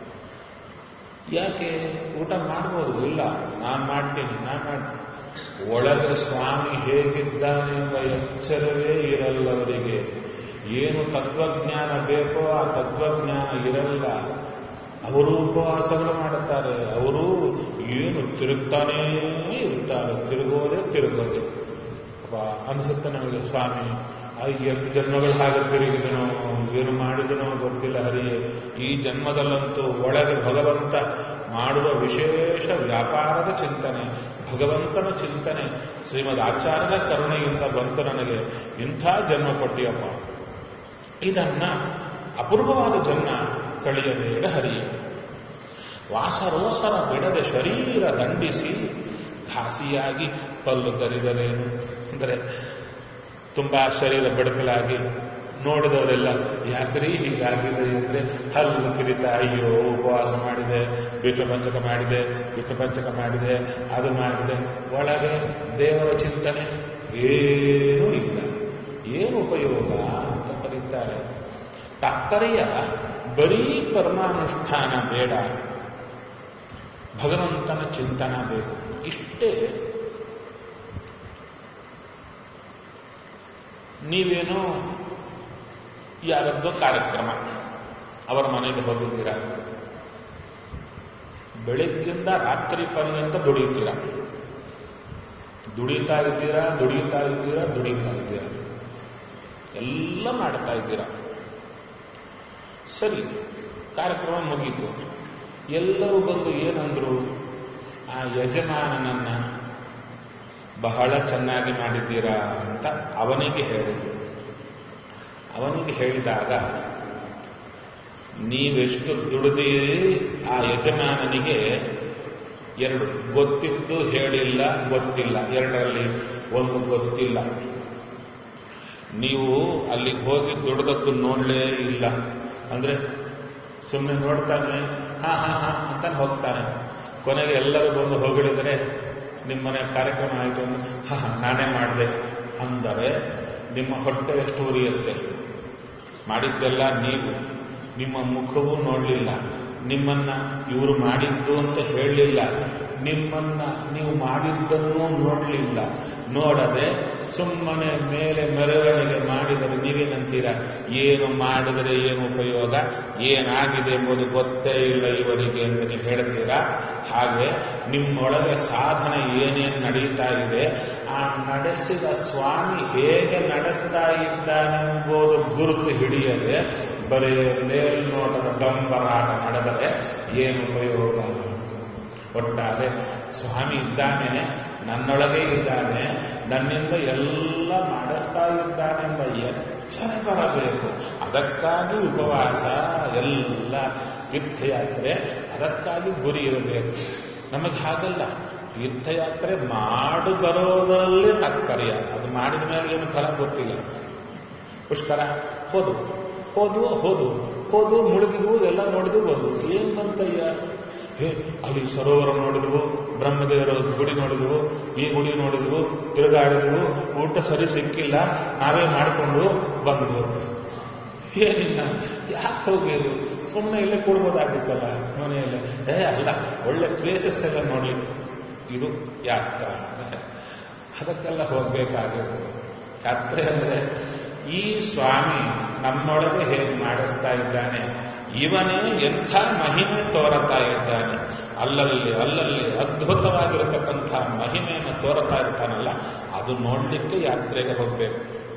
ಯಾಕೆ ಊಟ ಮಾಡ್ಬೋದು ಇಲ್ಲ ನಾನು ಮಾಡ್ತೀನಿ ನಾನು ಮಾಡ್ತೀನಿ ಒಳಗೆ ಸ್ವಾಮಿ ಹೇಗಿದ್ದಾನೆಂಬ ಎಚ್ಚರವೇ ಇರಲ್ಲವರಿಗೆ ಏನು ತತ್ವಜ್ಞಾನ ಬೇಕೋ ಆ ತತ್ವಜ್ಞಾನ ಇರಲ್ಲ ಅವರು ಉಪವಾಸಗಳು ಮಾಡುತ್ತಾರೆ ಅವರು ಏನು ತಿರುಗ್ತಾನೇ ಇರ್ತಾರೆ ತಿರುಗೋದೇ ತಿರುಗೋದೆ ಅಪ್ಪ ಅನಿಸುತ್ತೆ ನಮಗೆ ಸ್ವಾಮಿ ಆ ಎಷ್ಟು ಜನ್ಮಗಳು ಹಾಗೆ ತಿರುಗಿದನೋ ಏನು ಮಾಡಿದನೋ ಗೊತ್ತಿಲ್ಲ ಹರಿಯೇ ಈ ಜನ್ಮದಲ್ಲಂತೂ ಒಳಗೆ ಭಗವಂತ ಮಾಡುವ ವಿಶೇಷ ವ್ಯಾಪಾರದ ಚಿಂತನೆ ಭಗವಂತನ ಚಿಂತನೆ ಶ್ರೀಮದ್ ಆಚಾರ್ಯನ ಕರುಣೆಯಿಂದ ಬಂತು ನನಗೆ ಇಂಥ ಜನ್ಮ ಕೊಟ್ಟಿಯಪ್ಪ ಇದನ್ನ ಅಪೂರ್ವವಾದ ಜನ್ಮ ಕಳೆಯಬೇಡ ಹರಿಯೇ ವಾಸರೋಸರ ಬಿಡದೆ ಶರೀರ ದಂಡಿಸಿ ಘಾಸಿಯಾಗಿ ಪಲ್ಲು ಗರಿದರೇನು ಅಂದರೆ ತುಂಬಾ ಶರೀರ ಬಡಕಲಾಗಿ ನೋಡಿದವರೆಲ್ಲ ಯಾಕ್ರಿ ಹೀಗಾಗಿದೆ ಅಂದ್ರೆ ಹಲ್ಲು ಕಿರಿತ ಅಯ್ಯೋ ಉಪವಾಸ ಮಾಡಿದೆ ವಿಶ್ವಪಂಚಕ ಮಾಡಿದೆ ವಿಶ್ವಪಂಚಕ ಮಾಡಿದೆ ಅದು ಮಾಡಿದೆ ಒಳಗೆ ದೇವರ ಚಿಂತನೆ ಏನೂ ಇಲ್ಲ ಏನು ಉಪಯೋಗ ಅಂತ ಕರೀತಾರೆ ತಾತ್ಪರ್ಯ ಬರೀ ಕರ್ಮಾನುಷ್ಠಾನ ಬೇಡ ಭಗವಂತನ ಚಿಂತನ ಬೇಕು ಇಷ್ಟೇ ನೀವೇನೋ ಯಾರದ್ದೋ ಕಾರ್ಯಕ್ರಮ ಅವರ ಮನೆಗೆ ಹೋಗಿದ್ದೀರಾ ಬೆಳಗ್ಗಿಂದ ರಾತ್ರಿ ಪರ್ಯಂತ ದುಡಿಯುತ್ತೀರಾ ದುಡಿತಾ ಇದ್ದೀರಾ ದುಡಿಯುತ್ತಾ ಇದ್ದೀರಾ ದುಡಿಯುತ್ತಾ ಇದ್ದೀರಾ ಎಲ್ಲ ಮಾಡ್ತಾ ಇದ್ದೀರಾ ಸರಿ ಕಾರ್ಯಕ್ರಮ ಮುಗೀತು ಎಲ್ಲರೂ ಬಂದು ಏನಂದ್ರು ಆ ಯಜಮಾನನನ್ನ ಬಹಳ ಚೆನ್ನಾಗಿ ಮಾಡಿದ್ದೀರಾ ಅಂತ ಅವನಿಗೆ ಹೇಳಿದ್ರು ಅವನಿಗೆ ಹೇಳಿದಾಗ ನೀವೆಷ್ಟು ದುಡಿದಿರಿ ಆ ಯಜಮಾನನಿಗೆ ಎರಡು ಗೊತ್ತಿತ್ತು ಹೇಳಿಲ್ಲ ಗೊತ್ತಿಲ್ಲ ಎರಡರಲ್ಲಿ ಒಂದು ಗೊತ್ತಿಲ್ಲ ನೀವು ಅಲ್ಲಿಗೆ ಹೋಗಿ ದುಡ್ದದ್ದು ನೋಡಲೇ ಇಲ್ಲ ಅಂದ್ರೆ ಸುಮ್ಮನೆ ನೋಡ್ತಾನೆ ಹಾ ಹಾ ಹಾ ಅಂತ ಹೋಗ್ತಾನೆ ಕೊನೆಗೆ ಎಲ್ಲರೂ ಬಂದು ಹೊಗಳಿದ್ರೆ ನಿಮ್ಮನೆ ಕಾರ್ಯಕ್ರಮ ಆಯಿತು ಅಂದ್ರೆ ಹಾ ನಾನೇ ಮಾಡಿದೆ ಅಂದರೆ ನಿಮ್ಮ ಹೊಟ್ಟೆ ಎಷ್ಟು ಉರಿಯುತ್ತೆ ಮಾಡಿದ್ದೆಲ್ಲ ನೀವು ನಿಮ್ಮ ಮುಖವೂ ನೋಡಲಿಲ್ಲ ನಿಮ್ಮನ್ನ ಇವರು ಮಾಡಿದ್ದು ಅಂತ ಹೇಳಲಿಲ್ಲ ನಿಮ್ಮನ್ನ ನೀವು ಮಾಡಿದ್ದನ್ನೂ ನೋಡಲಿಲ್ಲ ನೋಡದೆ ಸುಮ್ಮನೆ ಮೇಲೆ ಮೆರವಣಿಗೆ ಮಾಡಿದರೆ ನೀವೇನಂತೀರಾ ಏನು ಮಾಡಿದರೆ ಏನು ಉಪಯೋಗ ಏನಾಗಿದೆ ಎಂಬುದು ಗೊತ್ತೇ ಇಲ್ಲ ಇವರಿಗೆ ಅಂತ ನೀವು ಹೇಳ್ತೀರಾ ಹಾಗೆ ನಿಮ್ಮೊಳಗೆ ಸಾಧನೆ ಏನೇನು ನಡೀತಾ ಇದೆ ಆ ನಡೆಸಿದ ಸ್ವಾಮಿ ಹೇಗೆ ನಡೆಸ್ತಾ ಇದ್ದಾನೆಂಬುದು ಗುರುತು ಹಿಡಿಯದೆ ಬರೀ ಮೇಲ್ನೋಟದ ಡಂಬರಾಟ ನಡೆದರೆ ಏನು ಉಪಯೋಗ ಒಟ್ಟಾರೆ ಸ್ವಾಮಿ ಇದ್ದಾನೆ ನನ್ನೊಳಗೆ ಇದ್ದಾನೆ ನನ್ನಿಂದ ಎಲ್ಲ ಮಾಡಿಸ್ತಾ ಇದ್ದಾನೆಂಬ ಎಚ್ಚರ ಬರಬೇಕು ಅದಕ್ಕಾಗಿ ಉಪವಾಸ ಎಲ್ಲ ತೀರ್ಥಯಾತ್ರೆ ಅದಕ್ಕಾಗಿ ಗುರಿ ಇರಬೇಕು ನಮಗೆ ಹಾಗಲ್ಲ ತೀರ್ಥಯಾತ್ರೆ ಮಾಡು ಬರೋದರಲ್ಲೇ ತಾತ್ಪರ್ಯ ಅದು ಮಾಡಿದ ಮೇಲೆ ಏನು ಫಲ ಗೊತ್ತಿಲ್ಲ ಪುಷ್ಕರ ಹೋದು ಹೋದ್ವು ಹೋದು ಹೋದು ಮುಳುಗಿದ್ವು ಎಲ್ಲ ನೋಡಿದ್ವು ಬಂದು ಏನ್ ಬಂತಯ್ಯ ಹೇ ಅಲ್ಲಿ ಸರೋವರ ನೋಡಿದ್ವು ಬ್ರಹ್ಮದೇವರ ಗುಡಿ ನೋಡಿದ್ವು ಈ ಗುಡಿ ನೋಡಿದ್ವು ತಿರುಗಾಡಿದ್ವು ಊಟ ಸರಿ ಸಿಕ್ಕಿಲ್ಲ ನಾವೇ ಮಾಡಿಕೊಂಡು ಬಂದ್ವು ಏನಿಲ್ಲ ಯಾಕೆ ಹೋಗಿದ್ರು ಸುಮ್ಮನೆ ಇಲ್ಲೇ ಕೊಡ್ಬೋದಾಗಿತ್ತಲ್ಲ ಮನೆಯಲ್ಲೇ ಏ ಅಲ್ಲ ಒಳ್ಳೆ ಪ್ಲೇಸಸ್ ಎಲ್ಲ ನೋಡಿ ಇದು ಯಾತ್ರಾ ಅದಕ್ಕೆಲ್ಲ ಹೋಗ್ಬೇಕಾಗಿತ್ತು ಯಾತ್ರೆ ಅಂದ್ರೆ ಈ ಸ್ವಾಮಿ ನಮ್ಮೊಳಗೆ ಹೇಗೆ ಮಾಡಿಸ್ತಾ ಇದ್ದಾನೆ ಇವನೇ ಎಂಥ ಮಹಿಮೆ ತೋರತಾ ಇದ್ದಾನೆ ಅಲ್ಲಲ್ಲಿ ಅಲ್ಲಲ್ಲಿ ಅದ್ಭುತವಾಗಿರತಕ್ಕಂಥ ಮಹಿಮೆಯನ್ನು ತೋರತಾ ಇರ್ತಾನಲ್ಲ ಅದು ನೋಡಲಿಕ್ಕೆ ಯಾತ್ರೆಗೆ ಹೋಗಬೇಕು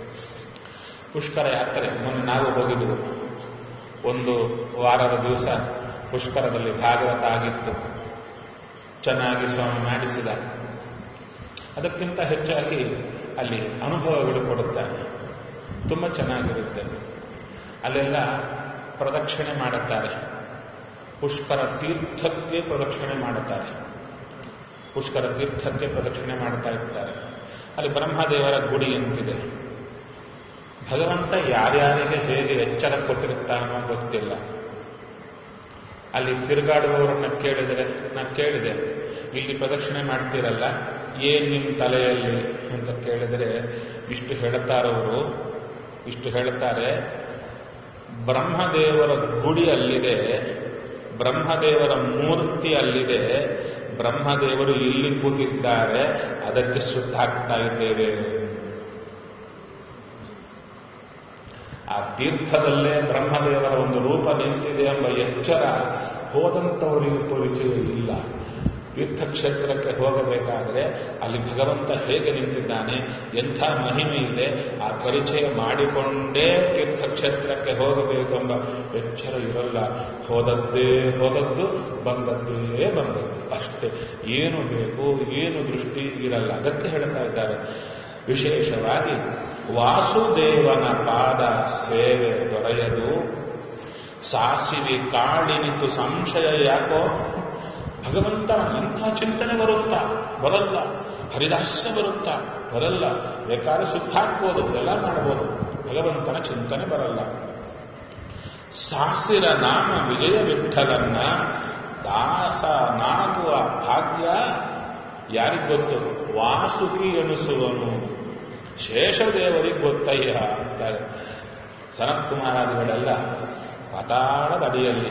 ಪುಷ್ಕರ ಯಾತ್ರೆ ಮೊನ್ನೆ ನಾವು ಹೋಗಿದ್ವು ಒಂದು ವಾರದ ದಿವಸ ಪುಷ್ಕರದಲ್ಲಿ ಭಾಗವತ ಆಗಿತ್ತು ಚೆನ್ನಾಗಿ ಸ್ವಾಮಿ ಮಾಡಿಸಿದ ಅದಕ್ಕಿಂತ ಹೆಚ್ಚಾಗಿ ಅಲ್ಲಿ ಅನುಭವಗಳು ಕೊಡುತ್ತಾರೆ ತುಂಬ ಚೆನ್ನಾಗಿರುತ್ತೆ ಅಲ್ಲೆಲ್ಲ ಪ್ರದಕ್ಷಿಣೆ ಮಾಡುತ್ತಾರೆ ಪುಷ್ಕರ ತೀರ್ಥಕ್ಕೆ ಪ್ರದಕ್ಷಿಣೆ ಮಾಡುತ್ತಾರೆ ಪುಷ್ಕರ ತೀರ್ಥಕ್ಕೆ ಪ್ರದಕ್ಷಿಣೆ ಮಾಡ್ತಾ ಇರ್ತಾರೆ ಅಲ್ಲಿ ಬ್ರಹ್ಮದೇವರ ಗುಡಿ ಅಂತಿದೆ ಭಗವಂತ ಯಾರ್ಯಾರಿಗೆ ಹೇಗೆ ಎಚ್ಚರ ಕೊಟ್ಟಿರುತ್ತಾನೋ ಗೊತ್ತಿಲ್ಲ ಅಲ್ಲಿ ತಿರುಗಾಡುವವರನ್ನ ಕೇಳಿದರೆ ನಾನು ಕೇಳಿದೆ ಇಲ್ಲಿ ಪ್ರದಕ್ಷಿಣೆ ಮಾಡ್ತೀರಲ್ಲ ಏನ್ ನಿಮ್ಮ ತಲೆಯಲ್ಲಿ ಅಂತ ಕೇಳಿದರೆ ಇಷ್ಟು ಹೇಳ್ತಾರವರು ಇಷ್ಟು ಹೇಳ್ತಾರೆ ಬ್ರಹ್ಮದೇವರ ಗುಡಿ ಅಲ್ಲಿದೆ ಬ್ರಹ್ಮದೇವರ ಮೂರ್ತಿ ಅಲ್ಲಿದೆ ಬ್ರಹ್ಮದೇವರು ಇಲ್ಲಿ ಕೂತಿದ್ದಾರೆ ಅದಕ್ಕೆ ಸುತ್ತಾಕ್ತಾ ಇದ್ದೇವೆ ಆ ತೀರ್ಥದಲ್ಲೇ ಬ್ರಹ್ಮದೇವರ ಒಂದು ರೂಪ ನಿಂತಿದೆ ಎಂಬ ಎಚ್ಚರ ಹೋದಂಥವರಿಗೂ ಪರಿಚಯ ಇಲ್ಲ ತೀರ್ಥಕ್ಷೇತ್ರಕ್ಕೆ ಹೋಗಬೇಕಾದರೆ ಅಲ್ಲಿ ಭಗವಂತ ಹೇಗೆ ನಿಂತಿದ್ದಾನೆ ಎಂಥ ಮಹಿಮೆ ಇದೆ ಆ ಪರಿಚಯ ಮಾಡಿಕೊಂಡೇ ತೀರ್ಥಕ್ಷೇತ್ರಕ್ಕೆ ಹೋಗಬೇಕೆಂಬ ಎಚ್ಚರ ಇರಲ್ಲ ಹೋದದ್ದೇ ಹೋದದ್ದು ಬಂದದ್ದೇ ಬಂದದ್ದು ಅಷ್ಟೇ ಏನು ಬೇಕು ಏನು ದೃಷ್ಟಿ ಇರಲ್ಲ ಅದಕ್ಕೆ ಹೇಳ್ತಾ ಇದ್ದಾರೆ ವಿಶೇಷವಾಗಿ ವಾಸುದೇವನ ಪಾದ ಸೇವೆ ದೊರೆಯದು ಸಾಸಿವೆ ಕಾಡಿನಿತು ಸಂಶಯ ಯಾಕೋ ಭಗವಂತನ ಇಂಥ ಚಿಂತನೆ ಬರುತ್ತಾ ಬರಲ್ಲ ಹರಿದಾಸ್ಯ ಬರುತ್ತಾ ಬರಲ್ಲ ಬೇಕಾದ್ರೆ ಸುತ್ತಾಕ್ಬೋದು ಎಲ್ಲ ಮಾಡಬಹುದು ಭಗವಂತನ ಚಿಂತನೆ ಬರಲ್ಲ ಸಾಸಿರ ನಾಮ ವಿಜಯ ವಿಠಲನ್ನ ದಾಸನಾಗುವ ಭಾಗ್ಯ ಯಾರಿಗ್ ಗೊತ್ತು ವಾಸುಕಿ ಎಣಿಸುವನು ಶೇಷದೇವರಿಗೆ ಗೊತ್ತಯ್ಯ ಅಂತಾರೆ ಸನತ್ ಕುಮಾರಾದಿಗಳೆಲ್ಲ ಪಾತಾಳದ ಅಡಿಯಲ್ಲಿ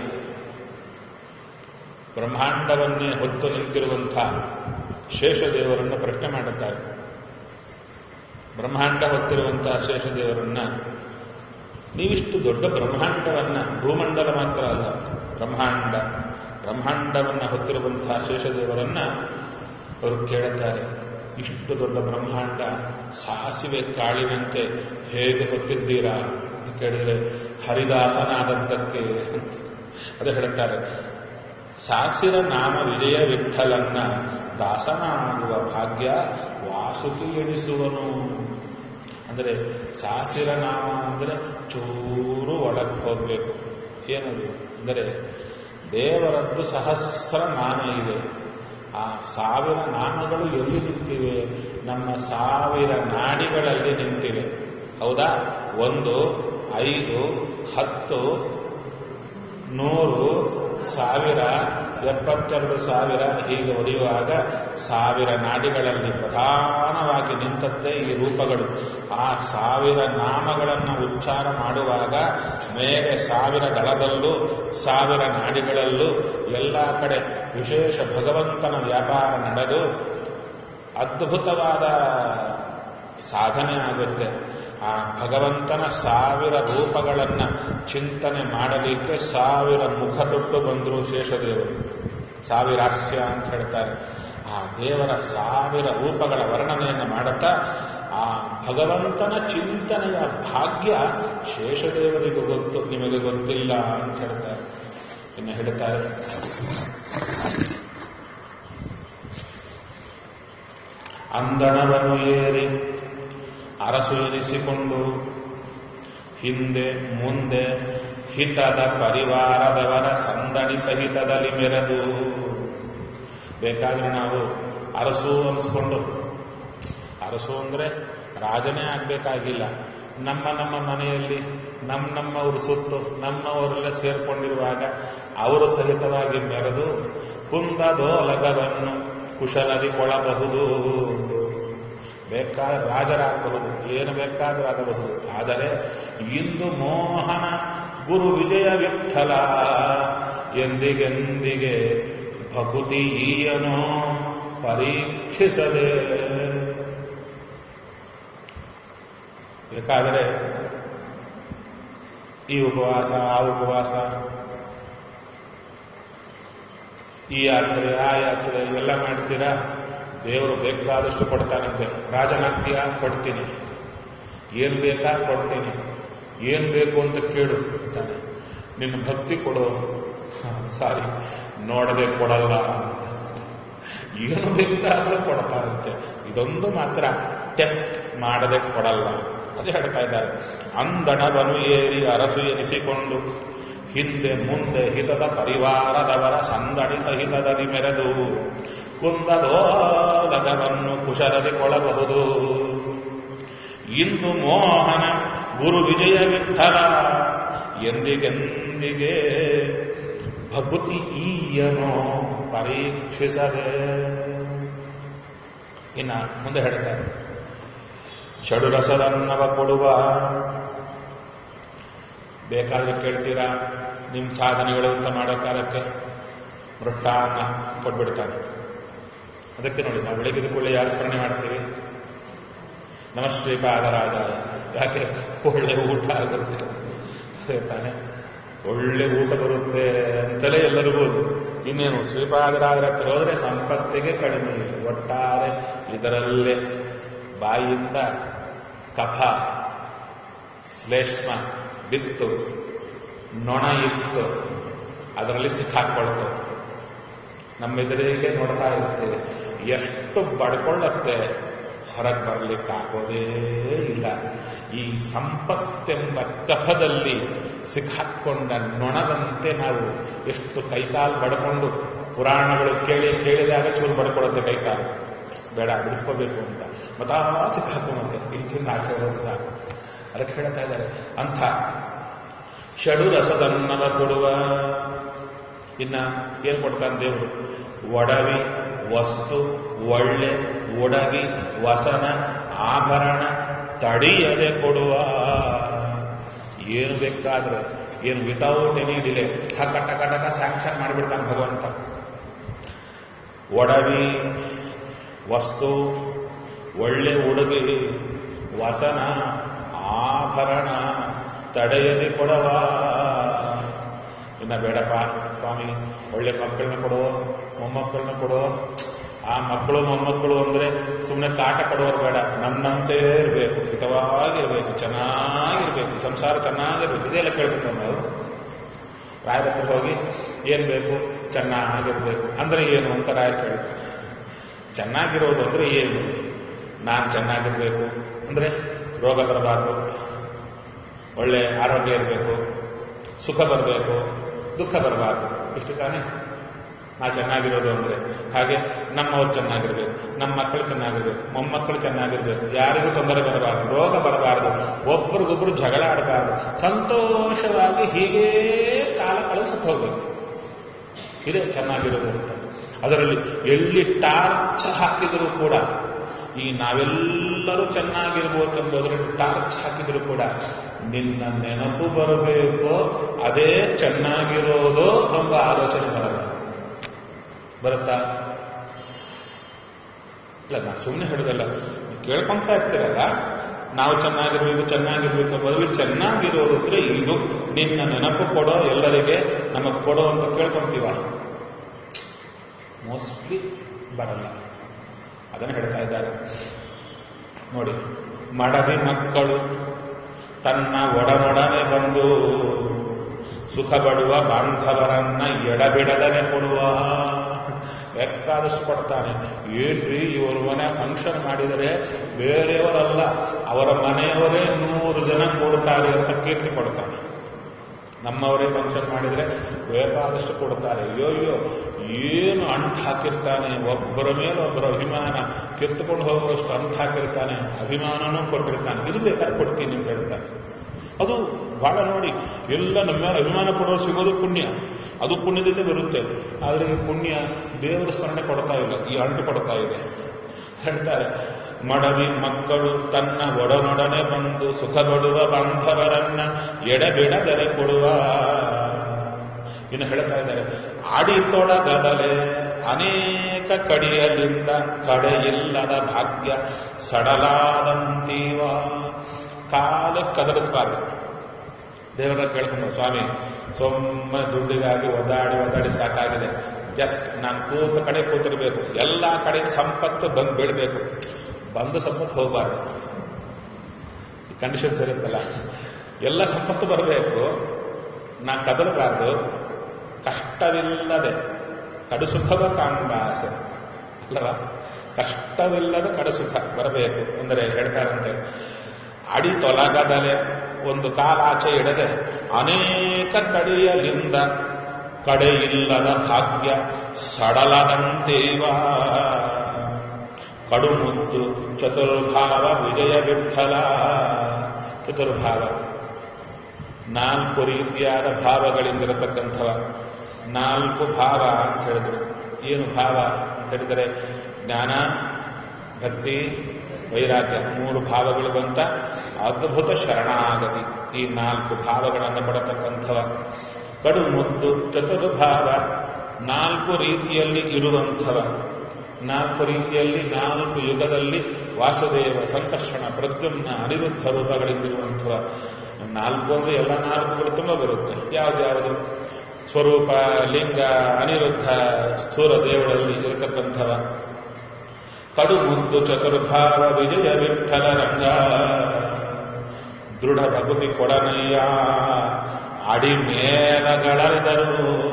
ಬ್ರಹ್ಮಾಂಡವನ್ನೇ ಹೊತ್ತು ನಿಂತಿರುವಂಥ ಶೇಷದೇವರನ್ನು ಪ್ರಶ್ನೆ ಮಾಡುತ್ತಾರೆ ಬ್ರಹ್ಮಾಂಡ ಹೊತ್ತಿರುವಂತಹ ಶೇಷದೇವರನ್ನ ನೀವಿಷ್ಟು ದೊಡ್ಡ ಬ್ರಹ್ಮಾಂಡವನ್ನ ಭೂಮಂಡಲ ಮಾತ್ರ ಅಲ್ಲ ಬ್ರಹ್ಮಾಂಡ ಬ್ರಹ್ಮಾಂಡವನ್ನ ಹೊತ್ತಿರುವಂತಹ ಶೇಷದೇವರನ್ನ ಅವರು ಕೇಳುತ್ತಾರೆ ಇಷ್ಟು ದೊಡ್ಡ ಬ್ರಹ್ಮಾಂಡ ಸಾಸಿವೆ ಕಾಳಿನಂತೆ ಹೇಗೆ ಹೊತ್ತಿದ್ದೀರಾ ಅಂತ ಕೇಳಿದರೆ ಹರಿದಾಸನಾದದ್ದಕ್ಕೆ ಅಂತ ಅದೇ ಹೇಳ್ತಾರೆ ಸಾಸಿರ ನಾಮ ವಿಜಯ ವಿಠಲನ್ನ ದಾಸನಾಗುವ ಭಾಗ್ಯ ವಾಸುಕಿ ಎಣಿಸುವನು ಅಂದರೆ ಸಾಸಿರ ನಾಮ ಅಂದರೆ ಚೂರು ಒಳಗೆ ಹೋಗಬೇಕು ಏನದು ಅಂದರೆ ದೇವರದ್ದು ಸಹಸ್ರ ನಾಮ ಇದೆ ಆ ಸಾವಿರ ನಾಮಗಳು ಎಲ್ಲಿ ನಿಂತಿವೆ ನಮ್ಮ ಸಾವಿರ ನಾಡಿಗಳಲ್ಲಿ ನಿಂತಿವೆ ಹೌದಾ ಒಂದು ಐದು ಹತ್ತು ನೂರು ಸಾವಿರ ಎಪ್ಪತ್ತೆರಡು ಸಾವಿರ ಹೀಗೆ ಒಡೆಯುವಾಗ ಸಾವಿರ ನಾಡಿಗಳಲ್ಲಿ ಪ್ರಧಾನವಾಗಿ ನಿಂತದ್ದೇ ಈ ರೂಪಗಳು ಆ ಸಾವಿರ ನಾಮಗಳನ್ನು ಉಚ್ಚಾರ ಮಾಡುವಾಗ ಮೇಲೆ ಸಾವಿರ ದಳದಲ್ಲೂ ಸಾವಿರ ನಾಡಿಗಳಲ್ಲೂ ಎಲ್ಲ ಕಡೆ ವಿಶೇಷ ಭಗವಂತನ ವ್ಯಾಪಾರ ನಡೆದು ಅದ್ಭುತವಾದ ಸಾಧನೆ ಆಗುತ್ತೆ ಆ ಭಗವಂತನ ಸಾವಿರ ರೂಪಗಳನ್ನ ಚಿಂತನೆ ಮಾಡಲಿಕ್ಕೆ ಸಾವಿರ ಮುಖ ತೊಟ್ಟು ಬಂದರು ಶೇಷದೇವರು ಸಾವಿರಾಸ್ಯ ಅಂತ ಹೇಳ್ತಾರೆ ಆ ದೇವರ ಸಾವಿರ ರೂಪಗಳ ವರ್ಣನೆಯನ್ನು ಮಾಡುತ್ತಾ ಆ ಭಗವಂತನ ಚಿಂತನೆಯ ಭಾಗ್ಯ ಶೇಷದೇವರಿಗೂ ಗೊತ್ತು ನಿಮಗೆ ಗೊತ್ತಿಲ್ಲ ಅಂತ ಹೇಳ್ತಾರೆ ಇನ್ನು ಹೇಳ್ತಾರೆ ಅಂದಣವನ್ನು ಏರಿ ಅರಸು ಎನಿಸಿಕೊಂಡು ಹಿಂದೆ ಮುಂದೆ ಹಿತದ ಪರಿವಾರದವರ ಸಂದಣಿ ಸಹಿತದಲ್ಲಿ ಮೆರೆದು ಬೇಕಾದ್ರೆ ನಾವು ಅರಸು ಅನಿಸ್ಕೊಂಡು ಅರಸು ಅಂದ್ರೆ ರಾಜನೇ ಆಗ್ಬೇಕಾಗಿಲ್ಲ ನಮ್ಮ ನಮ್ಮ ಮನೆಯಲ್ಲಿ ನಮ್ಮ ನಮ್ಮವರು ಸುತ್ತು ನಮ್ಮವರೆಲ್ಲ ಸೇರ್ಕೊಂಡಿರುವಾಗ ಅವರು ಸಹಿತವಾಗಿ ಮೆರೆದು ಕುಂದದೋಲಗವನ್ನು ಕುಶಲದಿ ಕೊಳಬಹುದು ಬೇಕಾದ ರಾಜರಾಗಬಹುದು ಏನು ಬೇಕಾದರೂ ಆಗಬಹುದು ಆದರೆ ಇಂದು ಮೋಹನ ಗುರು ವಿಜಯ ವಿಠಲ ಎಂದಿಗೆಂದಿಗೆ ಭಕುತಿ ಈಯನೋ ಪರೀಕ್ಷಿಸದೆ ಬೇಕಾದರೆ ಈ ಉಪವಾಸ ಆ ಉಪವಾಸ ಈ ಯಾತ್ರೆ ಆ ಯಾತ್ರೆ ಎಲ್ಲ ಮಾಡ್ತೀರಾ ದೇವರು ಬೇಕಾದಷ್ಟು ಕೊಡ್ತಾನಂತೆ ರಾಜನಾಗ್ತೀಯ ಕೊಡ್ತೀನಿ ಏನ್ ಬೇಕಾ ಕೊಡ್ತೀನಿ ಏನ್ ಬೇಕು ಅಂತ ಕೇಳು ಅಂತಾನೆ ನಿನ್ನ ಭಕ್ತಿ ಕೊಡು ಸಾರಿ ನೋಡದೆ ಕೊಡಲ್ಲ ಅಂತ ಏನು ಬೇಕಾದ್ರೂ ಕೊಡ್ತಾರಂತೆ ಇದೊಂದು ಮಾತ್ರ ಟೆಸ್ಟ್ ಮಾಡದೆ ಕೊಡಲ್ಲ ಅದು ಹೇಳ್ತಾ ಇದ್ದಾರೆ ಅಂದಣವನು ಏರಿ ಅರಸು ಎನಿಸಿಕೊಂಡು ಹಿಂದೆ ಮುಂದೆ ಹಿತದ ಪರಿವಾರದವರ ಸಂದಣಿ ಸಹಿತದಲ್ಲಿ ಮೆರೆದು ಕುಂದಲೋಲಗವನ್ನು ಕುಶಲದಿ ಕೊಳಬಹುದು ಇಂದು ಮೋಹನ ಗುರು ವಿಜಯ ವಿಠಲ ಎಂದಿಗೆಂದಿಗೆ ಭಕುತಿ ಈಯನೋ ಪರೀಕ್ಷಿಸದೆ ಇನ್ನ ಮುಂದೆ ಹೇಳ್ತಾರೆ ಷಡುರಸದನ್ನವ ಕೊಡುವ ಬೇಕಾದ್ರೆ ಕೇಳ್ತೀರಾ ನಿಮ್ಮ ಸಾಧನೆಗಳು ಅಂತ ಮಾಡೋ ಕಾಲಕ್ಕೆ ಮೃಷ್ಟಾನ್ನ ಕೊಟ್ಬಿಡ್ತಾನೆ ಅದಕ್ಕೆ ನೋಡಿ ನಾವು ಬೆಳಗಿದ ಕೂಡಲೇ ಯಾರು ಸ್ಮರಣೆ ಮಾಡ್ತೀವಿ ನಮಶ್ರೀಪಾದರಾಜ ಯಾಕೆ ಒಳ್ಳೆ ಊಟ ಆಗುತ್ತೆ ಅದೇ ತಾನೆ ಒಳ್ಳೆ ಊಟ ಬರುತ್ತೆ ಅಂತಲೇ ಎಲ್ಲರಿಗೂ ಇನ್ನೇನು ಶ್ರೀಪಾದರಾಜರ ಹತ್ರ ಹೋದ್ರೆ ಸಂಪತ್ತಿಗೆ ಕಡಿಮೆ ಇಲ್ಲ ಒಟ್ಟಾರೆ ಇದರಲ್ಲೇ ಬಾಯಿಯಿಂದ ಕಫ ಶ್ಲೇಷ್ಮ ಬಿತ್ತು ನೊಣ ಇತ್ತು ಅದರಲ್ಲಿ ಸಿಕ್ಕಾಕೊಳ್ತು ನಮ್ಮೆದುರಿಗೆ ನೋಡ್ತಾ ಇರ್ತೇವೆ ಎಷ್ಟು ಬಡ್ಕೊಳ್ಳತ್ತೆ ಹೊರಗೆ ಬರ್ಲಿಕ್ಕಾಗೋದೇ ಇಲ್ಲ ಈ ಸಂಪತ್ತೆಂಬ ಕಫದಲ್ಲಿ ಸಿಕ್ಕಾಕೊಂಡ ನೊಣದಂತೆ ನಾವು ಎಷ್ಟು ಕೈಕಾಲು ಬಡ್ಕೊಂಡು ಪುರಾಣಗಳು ಕೇಳಿ ಕೇಳಿದಾಗ ಚೂರು ಬಡ್ಕೊಳ್ಳುತ್ತೆ ಕೈಕಾಲು ಬೇಡ ಬಿಡಿಸ್ಕೋಬೇಕು ಅಂತ ಮತಾ ಸಿಕ್ಕಾಕೊಂಬಂತೆ ಈಚಿಂದ ಆಚೆ ಹೋದ್ರೆ ಸಾಕು ಅದಕ್ಕೆ ಹೇಳ್ತಾ ಇದ್ದಾರೆ ಅಂಥ ಷಡು ರಸದನ್ನವ ಕೊಡುವ ಇನ್ನ ಏನ್ ಕೊಡ್ತಾನೆ ದೇವರು ಒಡವಿ ವಸ್ತು ಒಳ್ಳೆ ಒಡವಿ ವಸನ ಆಭರಣ ತಡಿಯದೆ ಕೊಡುವ ಏನು ಬೇಕಾದ್ರೆ ಏನು ವಿತೌಟ್ ಎನಿ ಡಿಲೇ ಟಕ ಟಕ ಟಕ ಸ್ಯಾಂಕ್ಷನ್ ಮಾಡಿಬಿಡ್ತಾನೆ ಭಗವಂತ ಒಡವಿ ವಸ್ತು ಒಳ್ಳೆ ಉಡುಗೆ ವಸನ ಆಭರಣ ತಡೆಯದೆ ಕೊಡವ ಇನ್ನ ಬೇಡಪ್ಪ ಸ್ವಾಮಿ ಒಳ್ಳೆ ಮಕ್ಕಳನ್ನ ಕೊಡೋ ಮೊಮ್ಮಕ್ಕಳನ್ನ ಕೊಡೋ ಆ ಮಕ್ಕಳು ಮೊಮ್ಮಕ್ಕಳು ಅಂದ್ರೆ ಸುಮ್ಮನೆ ಕಾಟ ಕೊಡೋರು ಬೇಡ ನನ್ನಂತೆ ಇರಬೇಕು ಹಿತವಾಗಿರ್ಬೇಕು ಚೆನ್ನಾಗಿರ್ಬೇಕು ಸಂಸಾರ ಚೆನ್ನಾಗಿರ್ಬೇಕು ಇದೆಲ್ಲ ಕೇಳ್ಬೇಕು ನಾವು ರಾಯರ ಹತ್ರ ಹೋಗಿ ಏನ್ ಬೇಕು ಚೆನ್ನಾಗಿರ್ಬೇಕು ಅಂದ್ರೆ ಏನು ಅಂತ ರಾಯರ್ ಕೇಳ್ತಾರೆ ಚೆನ್ನಾಗಿರೋದು ಅಂದ್ರೆ ಏನು ನಾನು ಚೆನ್ನಾಗಿರ್ಬೇಕು ಅಂದ್ರೆ ರೋಗ ಬರಬಾರ್ದು ಒಳ್ಳೆ ಆರೋಗ್ಯ ಇರಬೇಕು ಸುಖ ಬರಬೇಕು ದುಃಖ ಬರಬಾರ್ದು ಇಷ್ಟು ತಾನೇ ನಾ ಚೆನ್ನಾಗಿರೋದು ಅಂದ್ರೆ ಹಾಗೆ ನಮ್ಮವ್ರು ಚೆನ್ನಾಗಿರ್ಬೇಕು ನಮ್ಮ ಮಕ್ಕಳು ಚೆನ್ನಾಗಿರ್ಬೇಕು ಮೊಮ್ಮಕ್ಕಳು ಚೆನ್ನಾಗಿರ್ಬೇಕು ಯಾರಿಗೂ ತೊಂದರೆ ಬರಬಾರ್ದು ರೋಗ ಬರಬಾರ್ದು ಒಬ್ರಿಗೊಬ್ರು ಜಗಳ ಆಡಬಾರ್ದು ಸಂತೋಷವಾಗಿ ಹೀಗೇ ಕಾಲ ಕಳಿಸುತ್ತ ಹೋಗ್ಬೇಕು ಇದೇ ಚೆನ್ನಾಗಿರೋದು ಅಂತ ಅದರಲ್ಲಿ ಎಲ್ಲಿ ಟಾರ್ಚ್ ಹಾಕಿದರೂ ಕೂಡ ಈ ನಾವೆಲ್ಲರೂ ಚೆನ್ನಾಗಿರ್ಬೇಕೆಂಬುದರಲ್ಲಿ ಟಾರ್ಚ್ ಹಾಕಿದರೂ ಕೂಡ ನಿನ್ನ ನೆನಪು ಬರಬೇಕು ಅದೇ ಚೆನ್ನಾಗಿರೋದು ಎಂಬ ಆಲೋಚನೆ ಬರಲ್ಲ ಬರುತ್ತಾ ಇಲ್ಲ ನಾ ಸುಮ್ಮನೆ ಹೇಳೋದಲ್ಲ ಕೇಳ್ಕೊಂತ ಇರ್ತೀರಲ್ಲ ನಾವು ಚೆನ್ನಾಗಿರ್ಬೇಕು ಚೆನ್ನಾಗಿರ್ಬೇಕು ಬದಲು ಚೆನ್ನಾಗಿರೋದಿದ್ರೆ ಇದು ನಿನ್ನ ನೆನಪು ಕೊಡೋ ಎಲ್ಲರಿಗೆ ನಮಗೆ ಕೊಡೋ ಅಂತ ಕೇಳ್ಕೊಂತೀವ ಮೋಸ್ಟ್ಲಿ ಬರಲ್ಲ ಅದನ್ನು ಹೇಳ್ತಾ ಇದ್ದಾರೆ ನೋಡಿ ಮಡದಿ ಮಕ್ಕಳು ತನ್ನ ಒಡನೊಡನೆ ಬಂದು ಸುಖ ಪಡುವ ಬಾಂಧವರನ್ನ ಎಡಬಿಡದನೆ ಕೊಡುವ ಬೇಕಾದಷ್ಟು ಕೊಡ್ತಾನೆ ಏನ್ರಿ ಇವರು ಮನೆ ಫಂಕ್ಷನ್ ಮಾಡಿದರೆ ಬೇರೆಯವರಲ್ಲ ಅವರ ಮನೆಯವರೇ ನೂರು ಜನ ಕೊಡ್ತಾರೆ ಅಂತ ಕೀರ್ತಿ ಕೊಡ್ತಾನೆ ನಮ್ಮವರೇ ಫಂಕ್ಷನ್ ಮಾಡಿದರೆ ಬೇಕಾದಷ್ಟು ಕೊಡ್ತಾರೆ ಅಯ್ಯೋ ಅಯ್ಯೋ ಏನು ಅಂಟು ಹಾಕಿರ್ತಾನೆ ಒಬ್ಬರ ಮೇಲೆ ಒಬ್ಬರ ಅಭಿಮಾನ ಕಿತ್ತುಕೊಂಡು ಹೋಗುವಷ್ಟು ಅಂಟು ಹಾಕಿರ್ತಾನೆ ಅಭಿಮಾನನೂ ಕೊಟ್ಟಿರ್ತಾನೆ ಇದು ಬೇಕಾದ್ರೆ ಕೊಡ್ತೀನಿ ಅಂತ ಹೇಳ್ತಾನೆ ಅದು ಬಹಳ ನೋಡಿ ಎಲ್ಲ ನಮ್ಮ ಮೇಲೆ ಅಭಿಮಾನ ಕೊಡೋರು ಸಿಗೋದು ಪುಣ್ಯ ಅದು ಪುಣ್ಯದಿಂದ ಬರುತ್ತೆ ಆದರೆ ಈ ಪುಣ್ಯ ದೇವರ ಸ್ಮರಣೆ ಕೊಡ್ತಾ ಇಲ್ಲ ಈ ಅಂಟು ಕೊಡ್ತಾ ಇದೆ ಹೇಳ್ತಾರೆ ಮಡದಿ ಮಕ್ಕಳು ತನ್ನ ಒಡನೊಡನೆ ಬಂದು ಸುಖ ಪಡುವ ಬಾಂಧವರನ್ನ ಎಡಬಿಡದರೆ ಕೊಡುವ ಇನ್ನು ಹೇಳ್ತಾ ಇದ್ದಾರೆ ಆಡಿತೊಡಗದಲೆ ಅನೇಕ ಕಡಿಯಲಿಂದ ಕಡೆಯಿಲ್ಲದ ಭಾಗ್ಯ ಸಡಲಾದಂತೀವ ಕಾಲ ಕದರಿಸಬಾರ್ದು ದೇವರ ಕೇಳ್ಕೊಂಡು ಸ್ವಾಮಿ ಸುಮ್ಮನೆ ದುಡ್ಡಿಗಾಗಿ ಒದ್ದಾಡಿ ಒದ್ದಾಡಿ ಸಾಕಾಗಿದೆ ಜಸ್ಟ್ ನಾನು ಕೂತ ಕಡೆ ಕೂತಿರ್ಬೇಕು ಎಲ್ಲ ಕಡೆ ಸಂಪತ್ತು ಬಂದು ಬೀಳಬೇಕು ಬಂದು ಸಂಪತ್ತು ಹೋಗಬಾರ್ದು ಕಂಡೀಷನ್ಸ್ ಇರುತ್ತಲ್ಲ ಎಲ್ಲ ಸಂಪತ್ತು ಬರಬೇಕು ನಾ ಕದಲಬಾರ್ದು ಕಷ್ಟವಿಲ್ಲದೆ ಕಡುಸುಖವ ಕಾಂಬಾಸೆ ಅಲ್ಲವಾ ಕಷ್ಟವಿಲ್ಲದ ಕಡುಸುಖ ಬರಬೇಕು ಅಂದರೆ ಹೇಳ್ತಾರಂತೆ ಅಡಿ ತೊಲಗದಲೆ ಒಂದು ಕಾಲಾಚೆ ಇಡದೆ ಅನೇಕ ಕಡೆಯಲಿಂದ ಕಡೆಯಿಲ್ಲದ ಭಾಗ್ಯ ಸಡಲದಂತೇವ ಕಡುಮುದ್ದು ಚತುರ್ಭಾವ ವಿಜಯ ವಿಠಲ ಚತುರ್ಭಾವ ನಾಲ್ಕು ರೀತಿಯಾದ ಭಾವಗಳಿಂದಿರತಕ್ಕಂಥವ ನಾಲ್ಕು ಭಾವ ಅಂತ ಹೇಳಿದ್ರು ಏನು ಭಾವ ಅಂತ ಹೇಳಿದರೆ ಜ್ಞಾನ ಭಕ್ತಿ ವೈರಾಗ್ಯ ಮೂರು ಭಾವಗಳು ಬಂತ ಅದ್ಭುತ ಶರಣಾಗತಿ ಈ ನಾಲ್ಕು ಭಾವಗಳನ್ನು ಪಡತಕ್ಕಂಥವ ಕಡು ಮುದ್ದು ಚತುರ್ಭಾವ ನಾಲ್ಕು ರೀತಿಯಲ್ಲಿ ಇರುವಂಥವ ನಾಲ್ಕು ರೀತಿಯಲ್ಲಿ ನಾಲ್ಕು ಯುಗದಲ್ಲಿ ವಾಸುದೇವ ಸಂಕರ್ಷಣ ಪ್ರದ್ಯುಮ್ನ ಅನಿರುದ್ಧ ರೂಪಗಳಿಂದಿರುವಂಥವ ನಾಲ್ಕು ಅಂದ್ರೆ ಎಲ್ಲ ನಾಲ್ಕುಗಳು ತುಂಬ ಬರುತ್ತೆ ಯಾವ್ದ್ಯಾವುದು ಸ್ವರೂಪ ಲಿಂಗ ಅನಿರುದ್ಧ ಸ್ಥೂಲ ದೇವರಲ್ಲಿ ಇರತಕ್ಕಂಥವ ಕಡು ಮುದ್ದು ಚತುರ್ಭಾವ ವಿಜಯ ವಿಠಲ ರಂಗ ದೃಢ ಭಗತಿ ಕೊಡನಯ್ಯ ಅಡಿಮೇಲಗಳರಿದರು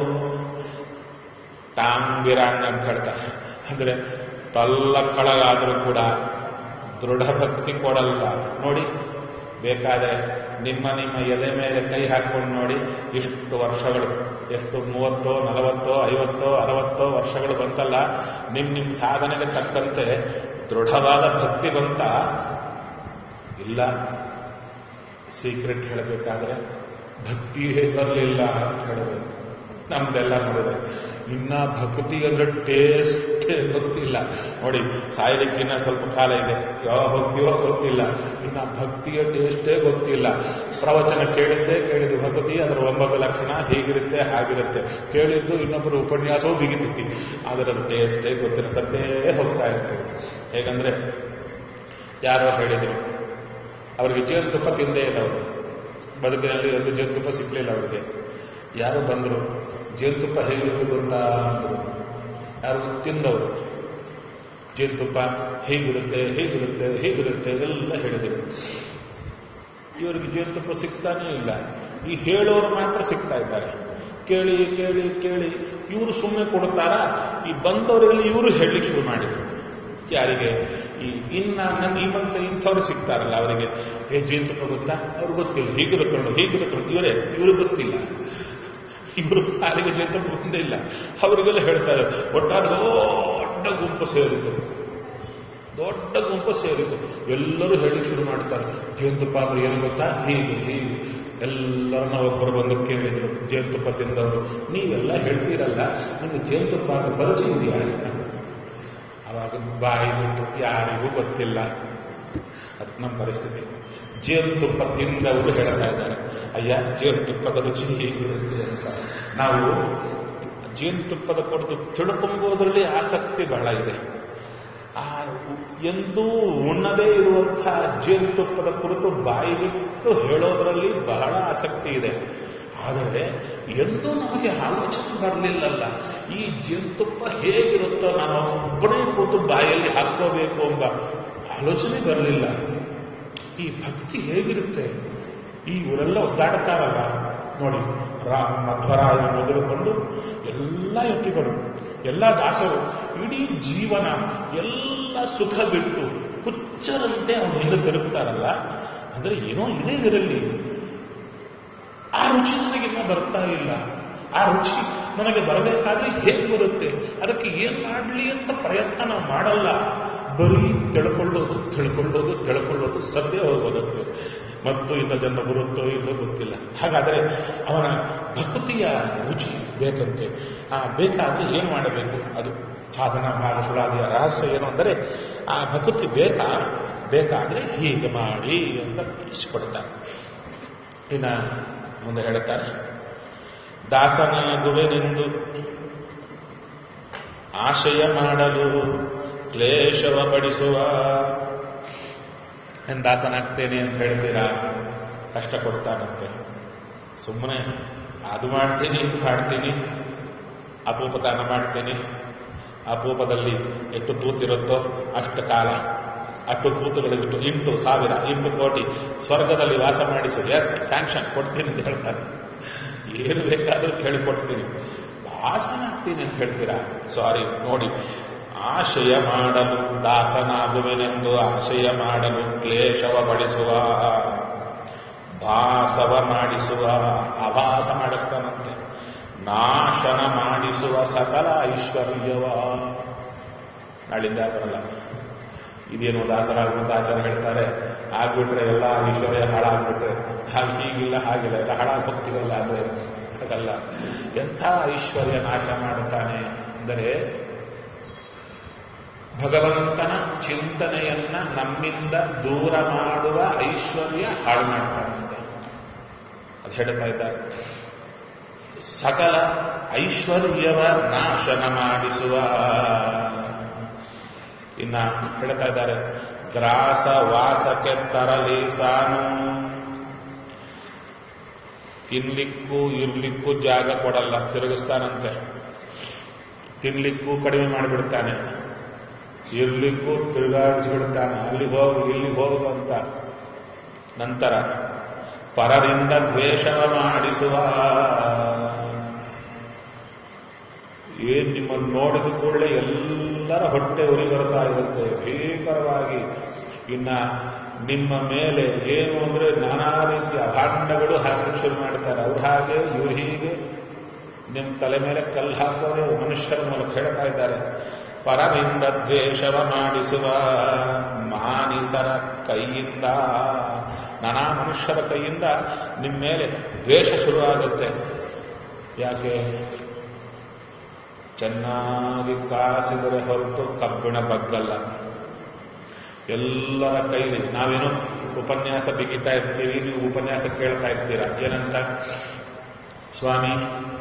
ಟಾಂಗಿರಾಂಗ್ ಅಂತ ಹೇಳ್ತಾರೆ ಅಂದ್ರೆ ತಲ್ಲಕ್ಕಳಗಾದರೂ ಕೂಡ ದೃಢ ಭಕ್ತಿ ಕೊಡಲ್ಲ ನೋಡಿ ಬೇಕಾದರೆ ನಿಮ್ಮ ನಿಮ್ಮ ಎದೆ ಮೇಲೆ ಕೈ ಹಾಕೊಂಡು ನೋಡಿ ಇಷ್ಟು ವರ್ಷಗಳು ಎಷ್ಟು ಮೂವತ್ತೋ ನಲವತ್ತೋ ಐವತ್ತೋ ಅರವತ್ತೋ ವರ್ಷಗಳು ಬಂತಲ್ಲ ನಿಮ್ಮ ನಿಮ್ಮ ಸಾಧನೆಗೆ ತಕ್ಕಂತೆ ದೃಢವಾದ ಭಕ್ತಿ ಬಂತ ಇಲ್ಲ ಸೀಕ್ರೆಟ್ ಹೇಳಬೇಕಾದ್ರೆ ಭಕ್ತಿಯೇ ಬರಲಿಲ್ಲ ಅಂತ ಹೇಳಬೇಕು ನಮ್ದೆಲ್ಲ ನೋಡಿದ್ರೆ ಇನ್ನ ಭಕ್ತಿ ಅಂದ್ರೆ ಟೇಸ್ಟೇ ಗೊತ್ತಿಲ್ಲ ನೋಡಿ ಸಾಯಲಿಕ್ಕಿನ್ನ ಸ್ವಲ್ಪ ಕಾಲ ಇದೆ ಯಾವ ಭಕ್ತಿಯೋ ಗೊತ್ತಿಲ್ಲ ಇನ್ನ ಭಕ್ತಿಯ ಟೇಸ್ಟೇ ಗೊತ್ತಿಲ್ಲ ಪ್ರವಚನ ಕೇಳಿದ್ದೇ ಕೇಳಿದ್ದು ಭಕ್ತಿ ಅದರ ಒಂಬತ್ತು ಲಕ್ಷಣ ಹೀಗಿರುತ್ತೆ ಹಾಗಿರುತ್ತೆ ಕೇಳಿದ್ದು ಇನ್ನೊಬ್ಬರು ಉಪನ್ಯಾಸವೂ ಬಿಗಿತೀವಿ ಅದರ ಟೇಸ್ಟೇ ಗೊತ್ತಿಲ್ಲ ಸತ್ತೇ ಹೋಗ್ತಾ ಇರ್ತೇವೆ ಹೇಗಂದ್ರೆ ಯಾರೋ ಹೇಳಿದ್ರು ಅವರಿಗೆ ಜೇನುತುಪ್ಪ ತಿಂದೇ ಇಲ್ಲ ಅವರು ಬದುಕಿನಲ್ಲಿ ಒಂದು ಜೇನುತುಪ್ಪ ಸಿಕ್ಕಲಿಲ್ಲ ಅವರಿಗೆ ಯಾರು ಬಂದರು ಜೇನುತುಪ್ಪ ಹೇಗಿರುತ್ತೆ ಗೊತ್ತಾ ಅಂದರು ಯಾರು ತಿಂದವರು ಜೇನುತುಪ್ಪ ಹೇಗಿರುತ್ತೆ ಹೇಗಿರುತ್ತೆ ಹೇಗಿರುತ್ತೆ ಎಲ್ಲ ಹೇಳಿದರು ಇವರಿಗೆ ಜೇನುತುಪ್ಪ ಸಿಗ್ತಾನೇ ಇಲ್ಲ ಈ ಹೇಳೋರು ಮಾತ್ರ ಸಿಗ್ತಾ ಇದ್ದಾರೆ ಕೇಳಿ ಕೇಳಿ ಕೇಳಿ ಇವರು ಸುಮ್ಮನೆ ಕೊಡ್ತಾರಾ ಈ ಬಂದವರಲ್ಲಿ ಇವರು ಹೇಳಲಿಕ್ಕೆ ಶುರು ಮಾಡಿದರು ಯಾರಿಗೆ ಈ ಇನ್ನ ನನ್ನ ಈ ಮತ್ತೆ ಇಂಥವ್ರು ಸಿಗ್ತಾರಲ್ಲ ಅವರಿಗೆ ಏ ಜೇನುತುಪ್ಪ ಗೊತ್ತಾ ಅವ್ರಿಗೆ ಗೊತ್ತಿಲ್ಲ ಹೀಗಿರುತ್ತೆ ನೋಡು ಹೀಗಿರುತ್ತೆ ನೋಡು ಇವರೇ ಇವ್ರಿಗೆ ಗೊತ್ತಿಲ್ಲ ಇವರು ಕಾಲಿಗೆ ಜೇನುತುಪ್ಪ ಬಂದೇ ಇಲ್ಲ ಅವರಿಗೆಲ್ಲ ಹೇಳ್ತಾ ಇದ್ದಾರೆ ಒಟ್ಟಾರೆ ದೊಡ್ಡ ಗುಂಪು ಸೇರಿತು ದೊಡ್ಡ ಗುಂಪು ಸೇರಿತು ಎಲ್ಲರೂ ಹೇಳಿ ಶುರು ಮಾಡ್ತಾರೆ ಜೇನುತುಪ್ಪ ಅಂದ್ರೆ ಏನು ಗೊತ್ತಾ ಹೀಗೆ ಹೀಗೆ ಎಲ್ಲರನ್ನ ಒಬ್ಬರು ಬಂದು ಕೇಳಿದ್ರು ಜೇನುತುಪ್ಪ ತಿಂದವರು ನೀವೆಲ್ಲ ಹೇಳ್ತೀರಲ್ಲ ನಿಮ್ಗೆ ಜೇನುತುಪ್ಪ ಅಂತ ಪರಿಚಯ ಇದೆಯಾ ಅವಾಗ ಬಾಯಿ ಬಿಟ್ಟು ಯಾರಿಗೂ ಗೊತ್ತಿಲ್ಲ ಅದು ನಮ್ಮ ಪರಿಸ್ಥಿತಿ ಜೇನುತುಪ್ಪ ತಿಂದವರು ಹೇಳ್ತಾ ಇದ್ದಾರೆ ಅಯ್ಯ ಜೇನುತುಪ್ಪದ ರುಚಿ ಹೇಗಿರುತ್ತೆ ಅಂತ ನಾವು ಜೇನುತುಪ್ಪದ ಕೊಡದು ತಿಳ್ಕೊಂಬೋದ್ರಲ್ಲಿ ಆಸಕ್ತಿ ಬಹಳ ಇದೆ ಆ ಎಂದೂ ಉಣ್ಣದೇ ಇರುವಂತಹ ಜೇನುತುಪ್ಪದ ಕುರಿತು ಬಾಯಿ ಬಿಟ್ಟು ಹೇಳೋದ್ರಲ್ಲಿ ಬಹಳ ಆಸಕ್ತಿ ಇದೆ ಆದರೆ ಎಂದೂ ನಮಗೆ ಆಲೋಚನೆ ಬರಲಿಲ್ಲಲ್ಲ ಈ ಜೇನುತುಪ್ಪ ಹೇಗಿರುತ್ತೋ ನಾನು ಒಬ್ಬನೇ ಕೂತು ಬಾಯಲ್ಲಿ ಹಾಕೋಬೇಕು ಎಂಬ ಆಲೋಚನೆ ಬರಲಿಲ್ಲ ಈ ಭಕ್ತಿ ಹೇಗಿರುತ್ತೆ ಈ ಊರೆಲ್ಲ ಒದ್ದಾಡ್ತಾರಲ್ಲ ನೋಡಿ ರಾ ಮಧ್ವರಾಯ ಮೊದಲುಕೊಂಡು ಎಲ್ಲ ಯತಿಗಳು ಎಲ್ಲ ದಾಸರು ಇಡೀ ಜೀವನ ಎಲ್ಲ ಸುಖ ಬಿಟ್ಟು ಹುಚ್ಚರಂತೆ ಅವನು ಹಿಂದೆ ತಿರುಗ್ತಾರಲ್ಲ ಅಂದ್ರೆ ಏನೋ ಇದೇ ಇರಲಿ ಆ ರುಚಿ ನನಗಿನ್ನ ಬರ್ತಾ ಇಲ್ಲ ಆ ರುಚಿ ನನಗೆ ಬರಬೇಕಾದ್ರೆ ಹೇಗೆ ಬರುತ್ತೆ ಅದಕ್ಕೆ ಏನ್ ಮಾಡಲಿ ಅಂತ ಪ್ರಯತ್ನ ನಾವು ಮಾಡಲ್ಲ ಬರೀ ತಿಳ್ಕೊಳ್ಳೋದು ತಿಳ್ಕೊಳ್ಳೋದು ತಿಳ್ಕೊಳ್ಳೋದು ಸದ್ಯ ಹೋಗೋದಕ್ಕೆ ಮತ್ತು ಇಂಥ ಜನ್ಮ ಬರುತ್ತೋ ಇಲ್ಲೋ ಗೊತ್ತಿಲ್ಲ ಹಾಗಾದರೆ ಅವನ ಭಕ್ತಿಯ ರುಚಿ ಬೇಕಂತೆ ಆ ಬೇಕಾದ್ರೆ ಏನು ಮಾಡಬೇಕು ಅದು ಸಾಧನ ಭಾಗ ಸುಳಾದಿಯ ರಹಸ್ಯ ಏನು ಅಂದರೆ ಆ ಭಕ್ತಿ ಬೇಕಾ ಬೇಕಾದ್ರೆ ಹೀಗೆ ಮಾಡಿ ಅಂತ ತಿಳಿಸಿಕೊಡ್ತಾರೆ ಇನ್ನ ಮುಂದೆ ಹೇಳ್ತಾರೆ ದಾಸನಾಗುವೆನೆಂದು ಆಶಯ ಮಾಡಲು ಕ್ಲೇಶವ ಪಡಿಸುವ ನಾನು ದಾಸನಾಗ್ತೇನೆ ಅಂತ ಹೇಳ್ತೀರಾ ಕಷ್ಟ ಕೊಡ್ತಾನಂತೆ ಸುಮ್ಮನೆ ಅದು ಮಾಡ್ತೀನಿ ಇದು ಮಾಡ್ತೀನಿ ಅಪೂಪ ದಾನ ಮಾಡ್ತೀನಿ ಅಪೂಪದಲ್ಲಿ ಎಷ್ಟು ತೂತಿರುತ್ತೋ ಅಷ್ಟು ಕಾಲ ಅಷ್ಟು ತೂತುಗಳಿಷ್ಟು ಇಂಟು ಸಾವಿರ ಇಂಟು ಕೋಟಿ ಸ್ವರ್ಗದಲ್ಲಿ ವಾಸ ಮಾಡಿಸು ಎಸ್ ಸ್ಯಾಂಕ್ಷನ್ ಕೊಡ್ತೀನಿ ಅಂತ ಹೇಳ್ತಾರೆ ಏನು ಬೇಕಾದರೂ ಕೇಳಿಕೊಡ್ತೀನಿ ದಾಸನಾಗ್ತೀನಿ ಅಂತ ಹೇಳ್ತೀರಾ ಸಾರಿ ನೋಡಿ ಆಶಯ ಮಾಡಲು ದಾಸನಾಗುವೆನೆಂದು ಆಶಯ ಮಾಡಲು ಕ್ಲೇಶವ ಪಡಿಸುವ ಭಾಸವ ಮಾಡಿಸುವ ಅಭಾಸ ಮಾಡಿಸ್ತಾನಂತೆ ನಾಶನ ಮಾಡಿಸುವ ಸಕಲ ಐಶ್ವರ್ಯವ ನಾಳಿಂದ ಬರಲ್ಲ ಇದೇನು ದಾಸರಾಗುವಂತ ಆಚಾರ ಹೇಳ್ತಾರೆ ಆಗ್ಬಿಟ್ರೆ ಎಲ್ಲ ಐಶ್ವರ್ಯ ಹಾಳಾಗ್ಬಿಟ್ರೆ ಹಾಗೆ ಹೀಗಿಲ್ಲ ಹಾಗಿಲ್ಲ ಎಲ್ಲ ಹಾಳಾಗಿ ಹೋಗ್ತೀವಲ್ಲ ಅಂದ್ರೆ ಹಾಗಲ್ಲ ಎಂಥ ಐಶ್ವರ್ಯ ನಾಶ ಮಾಡುತ್ತಾನೆ ಅಂದರೆ ಭಗವಂತನ ಚಿಂತನೆಯನ್ನ ನಮ್ಮಿಂದ ದೂರ ಮಾಡುವ ಐಶ್ವರ್ಯ ಹಾಳು ಮಾಡ್ತಾನಂತೆ ಅದು ಹೇಳ್ತಾ ಇದ್ದಾರೆ ಸಕಲ ಐಶ್ವರ್ಯವ ನಾಶನ ಮಾಡಿಸುವ ಇನ್ನ ಹೇಳ್ತಾ ಇದ್ದಾರೆ ಗ್ರಾಸ ವಾಸಕ್ಕೆ ತರಲಿ ಸಾನು ತಿನ್ಲಿಕ್ಕೂ ಇರ್ಲಿಕ್ಕೂ ಜಾಗ ಕೊಡಲ್ಲ ತಿರುಗಿಸ್ತಾನಂತೆ ತಿನ್ಲಿಕ್ಕೂ ಕಡಿಮೆ ಮಾಡಿಬಿಡ್ತಾನೆ ಇರ್ಲಿಕ್ಕೂ ತಿರುಗಾಡಿಸ್ಬಿಡ್ತಾನೆ ಅಲ್ಲಿ ಹೋಗು ಇಲ್ಲಿ ಹೋಗು ಅಂತ ನಂತರ ಪರರಿಂದ ದ್ವೇಷವ ಮಾಡಿಸುವ ಏನ್ ನಿಮ್ಮನ್ನು ನೋಡಿದ ಕೂಡಲೇ ಎಲ್ಲರ ಹೊಟ್ಟೆ ಉರಿ ಬರ್ತಾ ಇರುತ್ತೆ ಭೀಕರವಾಗಿ ಇನ್ನ ನಿಮ್ಮ ಮೇಲೆ ಏನು ಅಂದ್ರೆ ನಾನಾ ರೀತಿಯ ಅಭಾಂಡಗಳು ಹಾಕಲಿಕ್ಕೆ ಶುರು ಮಾಡ್ತಾರೆ ಅವ್ರು ಹಾಗೆ ಇವ್ರು ಹೀಗೆ ನಿಮ್ಮ ತಲೆ ಮೇಲೆ ಕಲ್ಲು ಹಾಕೋದೇ ಮನುಷ್ಯರ ಮೂಲಕ ಹೇಳ್ತಾ ಇದ್ದಾರೆ ಪರಮಿಂದ ದ್ವೇಷವ ಮಾಡಿಸುವ ಮಾನಿಸರ ಕೈಯಿಂದ ನಾನಾ ಮನುಷ್ಯರ ಕೈಯಿಂದ ನಿಮ್ಮ ಮೇಲೆ ದ್ವೇಷ ಶುರುವಾಗುತ್ತೆ ಯಾಕೆ ಚೆನ್ನಾಗಿ ಕಾಸಿದರೆ ಹೊರತು ಕಬ್ಬಿಣ ಬಗ್ಗಲ್ಲ ಎಲ್ಲರ ಕೈಲಿ ನಾವೇನೋ ಉಪನ್ಯಾಸ ಬಿಗಿತಾ ಇರ್ತೀವಿ ನೀವು ಉಪನ್ಯಾಸ ಕೇಳ್ತಾ ಇರ್ತೀರ ಏನಂತ ಸ್ವಾಮಿ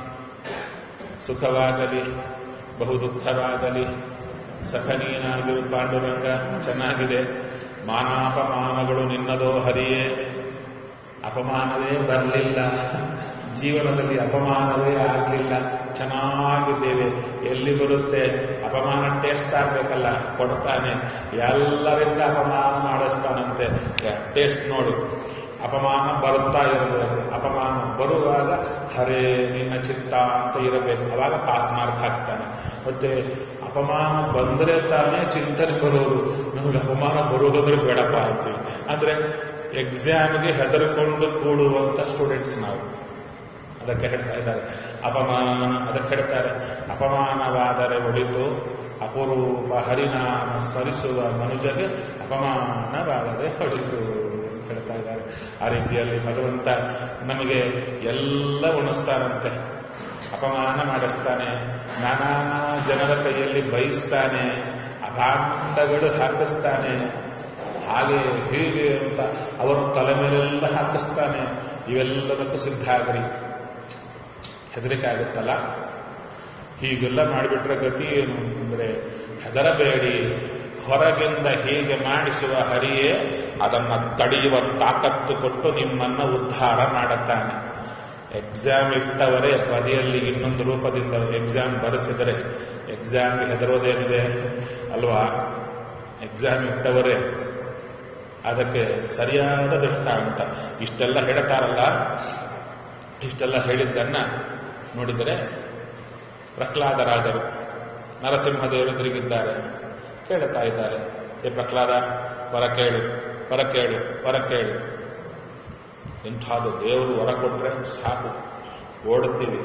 ಸುಖವಾಗಲಿ ಬಹು ದುಃಖವಾಗಲಿ ಸಖನೀನಾಗಿರು ಪಾಂಡುರಂಗ ಚೆನ್ನಾಗಿದೆ ಮಾನಾಪಮಾನಗಳು ನಿನ್ನದೋ ಹರಿಯೇ ಅಪಮಾನವೇ ಬರಲಿಲ್ಲ ಜೀವನದಲ್ಲಿ ಅಪಮಾನವೇ ಆಗಲಿಲ್ಲ ಚೆನ್ನಾಗಿದ್ದೇವೆ ಎಲ್ಲಿ ಬರುತ್ತೆ ಅಪಮಾನ ಟೇಸ್ಟ್ ಆಗ್ಬೇಕಲ್ಲ ಕೊಡ್ತಾನೆ ಎಲ್ಲರಿಂದ ಅಪಮಾನ ಮಾಡಿಸ್ತಾನಂತೆ ಟೇಸ್ಟ್ ನೋಡು ಅಪಮಾನ ಬರುತ್ತಾ ಇರಬೇಕು ಅಪಮಾನ ಬರುವಾಗ ಹರೇ ನಿನ್ನ ಚಿತ್ತ ಅಂತ ಇರಬೇಕು ಅವಾಗ ಪಾಸ್ ಮಾರ್ಕ್ ಹಾಕ್ತಾನೆ ಮತ್ತೆ ಅಪಮಾನ ಬಂದರೆ ತಾನೇ ಚಿಂತನೆ ಬರೋದು ನಮಗೆ ಅಪಮಾನ ಬರುವುದಂದ್ರೆ ಬೇಡಪ್ಪ ಅಂತೀವಿ ಅಂದ್ರೆ ಎಕ್ಸಾಮ್ಗೆ ಹೆದರ್ಕೊಂಡು ಕೂಡುವಂತ ಸ್ಟೂಡೆಂಟ್ಸ್ ನಾವು ಅದಕ್ಕೆ ಹೇಳ್ತಾ ಇದ್ದಾರೆ ಅಪಮಾನ ಅದಕ್ಕೆ ಹೇಳ್ತಾರೆ ಅಪಮಾನವಾದರೆ ಒಳಿತು ಅಪರೂಪ ಹರಿನಾಮ ಸ್ಮರಿಸುವ ಮನುಜಗೆ ಅಪಮಾನವಾಗದೆ ಹೊಳಿತು ಅಂತ ಹೇಳ್ತಾ ಇದ್ದಾರೆ ಆ ರೀತಿಯಲ್ಲಿ ಭಗವಂತ ನಮಗೆ ಎಲ್ಲ ಉಣಿಸ್ತಾನಂತೆ ಅಪಮಾನ ಮಾಡಿಸ್ತಾನೆ ನಾನಾ ಜನರ ಕೈಯಲ್ಲಿ ಬಯಸ್ತಾನೆ ಅಭಾಂಡಗಳು ಹಾಕಿಸ್ತಾನೆ ಹಾಗೆ ಹೀಗೆ ಅಂತ ಅವರ ತಲೆ ಮೇಲೆಲ್ಲ ಹಾಕಿಸ್ತಾನೆ ಇವೆಲ್ಲದಕ್ಕೂ ಸಿದ್ಧ ಆಗ್ರಿ ಹೆದರಿಕೆ ಆಗುತ್ತಲ್ಲ ಹೀಗೆಲ್ಲ ಮಾಡಿಬಿಟ್ರೆ ಗತಿ ಏನು ಅಂದ್ರೆ ಹೆದರಬೇಡಿ ಹೊರಗಿಂದ ಹೀಗೆ ಮಾಡಿಸುವ ಹರಿಯೇ ಅದನ್ನ ತಡೆಯುವ ತಾಕತ್ತು ಕೊಟ್ಟು ನಿಮ್ಮನ್ನ ಉದ್ಧಾರ ಮಾಡುತ್ತಾನೆ ಎಕ್ಸಾಮ್ ಇಟ್ಟವರೇ ಬದಿಯಲ್ಲಿ ಇನ್ನೊಂದು ರೂಪದಿಂದ ಎಕ್ಸಾಮ್ ಬರೆಸಿದರೆ ಎಕ್ಸಾಮ್ಗೆ ಹೆದರೋದೇನಿದೆ ಅಲ್ವಾ ಎಕ್ಸಾಮ್ ಇಟ್ಟವರೇ ಅದಕ್ಕೆ ಸರಿಯಾದ ದೃಷ್ಟಾಂತ ಇಷ್ಟೆಲ್ಲ ಹೇಳ್ತಾರಲ್ಲ ಇಷ್ಟೆಲ್ಲ ಹೇಳಿದ್ದನ್ನ ನೋಡಿದರೆ ಪ್ರಹ್ಲಾದರಾಜರು ನರಸಿಂಹದೇವರು ಎದುರಿಗಿದ್ದಾರೆ ಕೇಳುತ್ತಾ ಇದ್ದಾರೆ ಏ ಪ್ರಹ್ಲಾದ ವರ ಕೇಳು ವರ ಕೇಳು ವರ ಕೇಳು ಇಂಥದ್ದು ದೇವರು ವರ ಕೊಟ್ರೆ ಸಾಕು ಓಡುತ್ತೀವಿ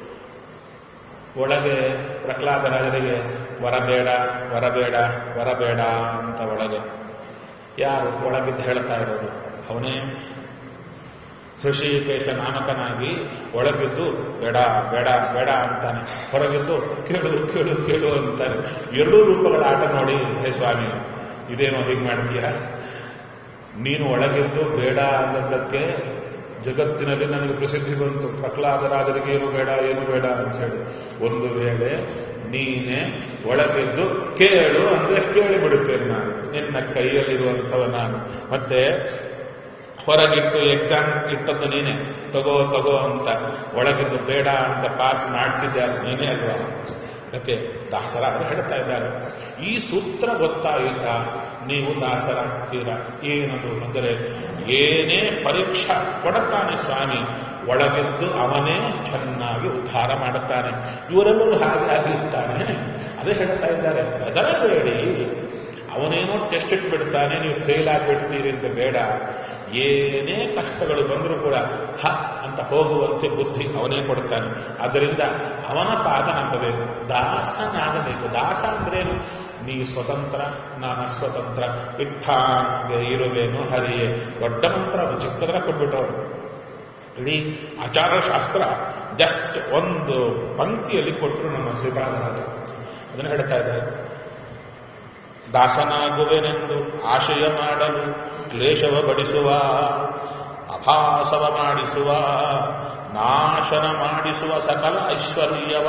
ಒಳಗೆ ಪ್ರಹ್ಲಾದರಾಜರಿಗೆ ವರ ಬೇಡ ವರ ಬೇಡ ವರ ಬೇಡ ಅಂತ ಒಳಗೆ ಯಾರು ಒಳಗಿದ್ದು ಹೇಳ್ತಾ ಇರೋದು ಅವನೇ ಹೃಷಿಕೇಶ ನಾಮಕನಾಗಿ ಒಳಗಿದ್ದು ಬೇಡ ಬೇಡ ಬೇಡ ಅಂತಾನೆ ಹೊರಗಿದ್ದು ಕೇಳು ಕೇಳು ಕೇಳು ಅಂತಾನೆ ಎರಡೂ ರೂಪಗಳ ಆಟ ನೋಡಿ ಹೇ ಸ್ವಾಮಿ ಇದೇನೋ ಹೀಗೆ ಮಾಡ್ತೀಯ ನೀನು ಒಳಗಿದ್ದು ಬೇಡ ಅನ್ನೋದಕ್ಕೆ ಜಗತ್ತಿನಲ್ಲಿ ನನಗೆ ಪ್ರಸಿದ್ಧಿ ಬಂತು ಪ್ರಹ್ಲಾದರಾಜರಿಗೆ ಏನು ಬೇಡ ಏನು ಬೇಡ ಅಂತ ಹೇಳಿ ಒಂದು ವೇಳೆ ನೀನೆ ಒಳಗಿದ್ದು ಕೇಳು ಅಂದ್ರೆ ಕೇಳಿ ಬಿಡುತ್ತೇನೆ ನಾನು ನಿನ್ನ ಕೈಯಲ್ಲಿರುವಂಥವ ನಾನು ಮತ್ತೆ ಹೊರಗಿಟ್ಟು ಎಕ್ಸಾಮ್ ಇಟ್ಟದ್ದು ನೀನೆ ತಗೋ ತಗೋ ಅಂತ ಒಳಗಿದ್ದು ಬೇಡ ಅಂತ ಪಾಸ್ ಮಾಡಿಸಿದ್ದೆ ಅದು ನೀನೇ ಅಲ್ವಾ ಅದಕ್ಕೆ ದಾಸರಾದರು ಹೇಳ್ತಾ ಇದ್ದಾರೆ ಈ ಸೂತ್ರ ಗೊತ್ತಾಯಿತಾ ನೀವು ದಾಸರಾಗ್ತೀರ ಏನದು ಅಂದರೆ ಏನೇ ಪರೀಕ್ಷಾ ಕೊಡುತ್ತಾನೆ ಸ್ವಾಮಿ ಒಳಗಿದ್ದು ಅವನೇ ಚೆನ್ನಾಗಿ ಉದ್ಧಾರ ಮಾಡುತ್ತಾನೆ ಇವರೆಲ್ಲರೂ ಹಾಗೆ ಆಗಿರ್ತಾನೆ ಅದೇ ಹೇಳ್ತಾ ಇದ್ದಾರೆ ಹೆದರಬೇಡಿ ಅವನೇನೋ ಟೆಸ್ಟ್ ಇಟ್ಬಿಡ್ತಾನೆ ನೀವು ಫೇಲ್ ಆಗಿಬಿಡ್ತೀರಿ ಅಂತ ಬೇಡ ಏನೇ ಕಷ್ಟಗಳು ಬಂದರೂ ಕೂಡ ಹ ಅಂತ ಹೋಗುವಂತೆ ಬುದ್ಧಿ ಅವನೇ ಕೊಡ್ತಾನೆ ಆದ್ದರಿಂದ ಅವನ ಪಾದ ನಂಬಬೇಕು ದಾಸನಾಗಬೇಕು ದಾಸ ಅಂದ್ರೇನು ನೀ ಸ್ವತಂತ್ರ ನಾನು ಸ್ವತಂತ್ರ ಇಟ್ಟಾಗೆ ಇರುವೇನು ಹರಿಯೇ ದೊಡ್ಡ ಮಂತ್ರ ಚಿಕ್ಕದ್ರ ಕೊಟ್ಬಿಟ್ಟವರು ಇಡೀ ಆಚಾರಶಾಸ್ತ್ರ ಜಸ್ಟ್ ಒಂದು ಪಂಕ್ತಿಯಲ್ಲಿ ಕೊಟ್ಟರು ನಮ್ಮ ಶ್ರೀಪಾದರಾಜ ಅದನ್ನು ಹೇಳ್ತಾ ಇದ್ದಾರೆ ದಾಸನಾಗುವೆನೆಂದು ಆಶಯ ಮಾಡಲು ಕ್ಲೇಶವ ಬಡಿಸುವ ಅಭಾಸವ ಮಾಡಿಸುವ ನಾಶನ ಮಾಡಿಸುವ ಸಕಲ ಐಶ್ವರ್ಯವ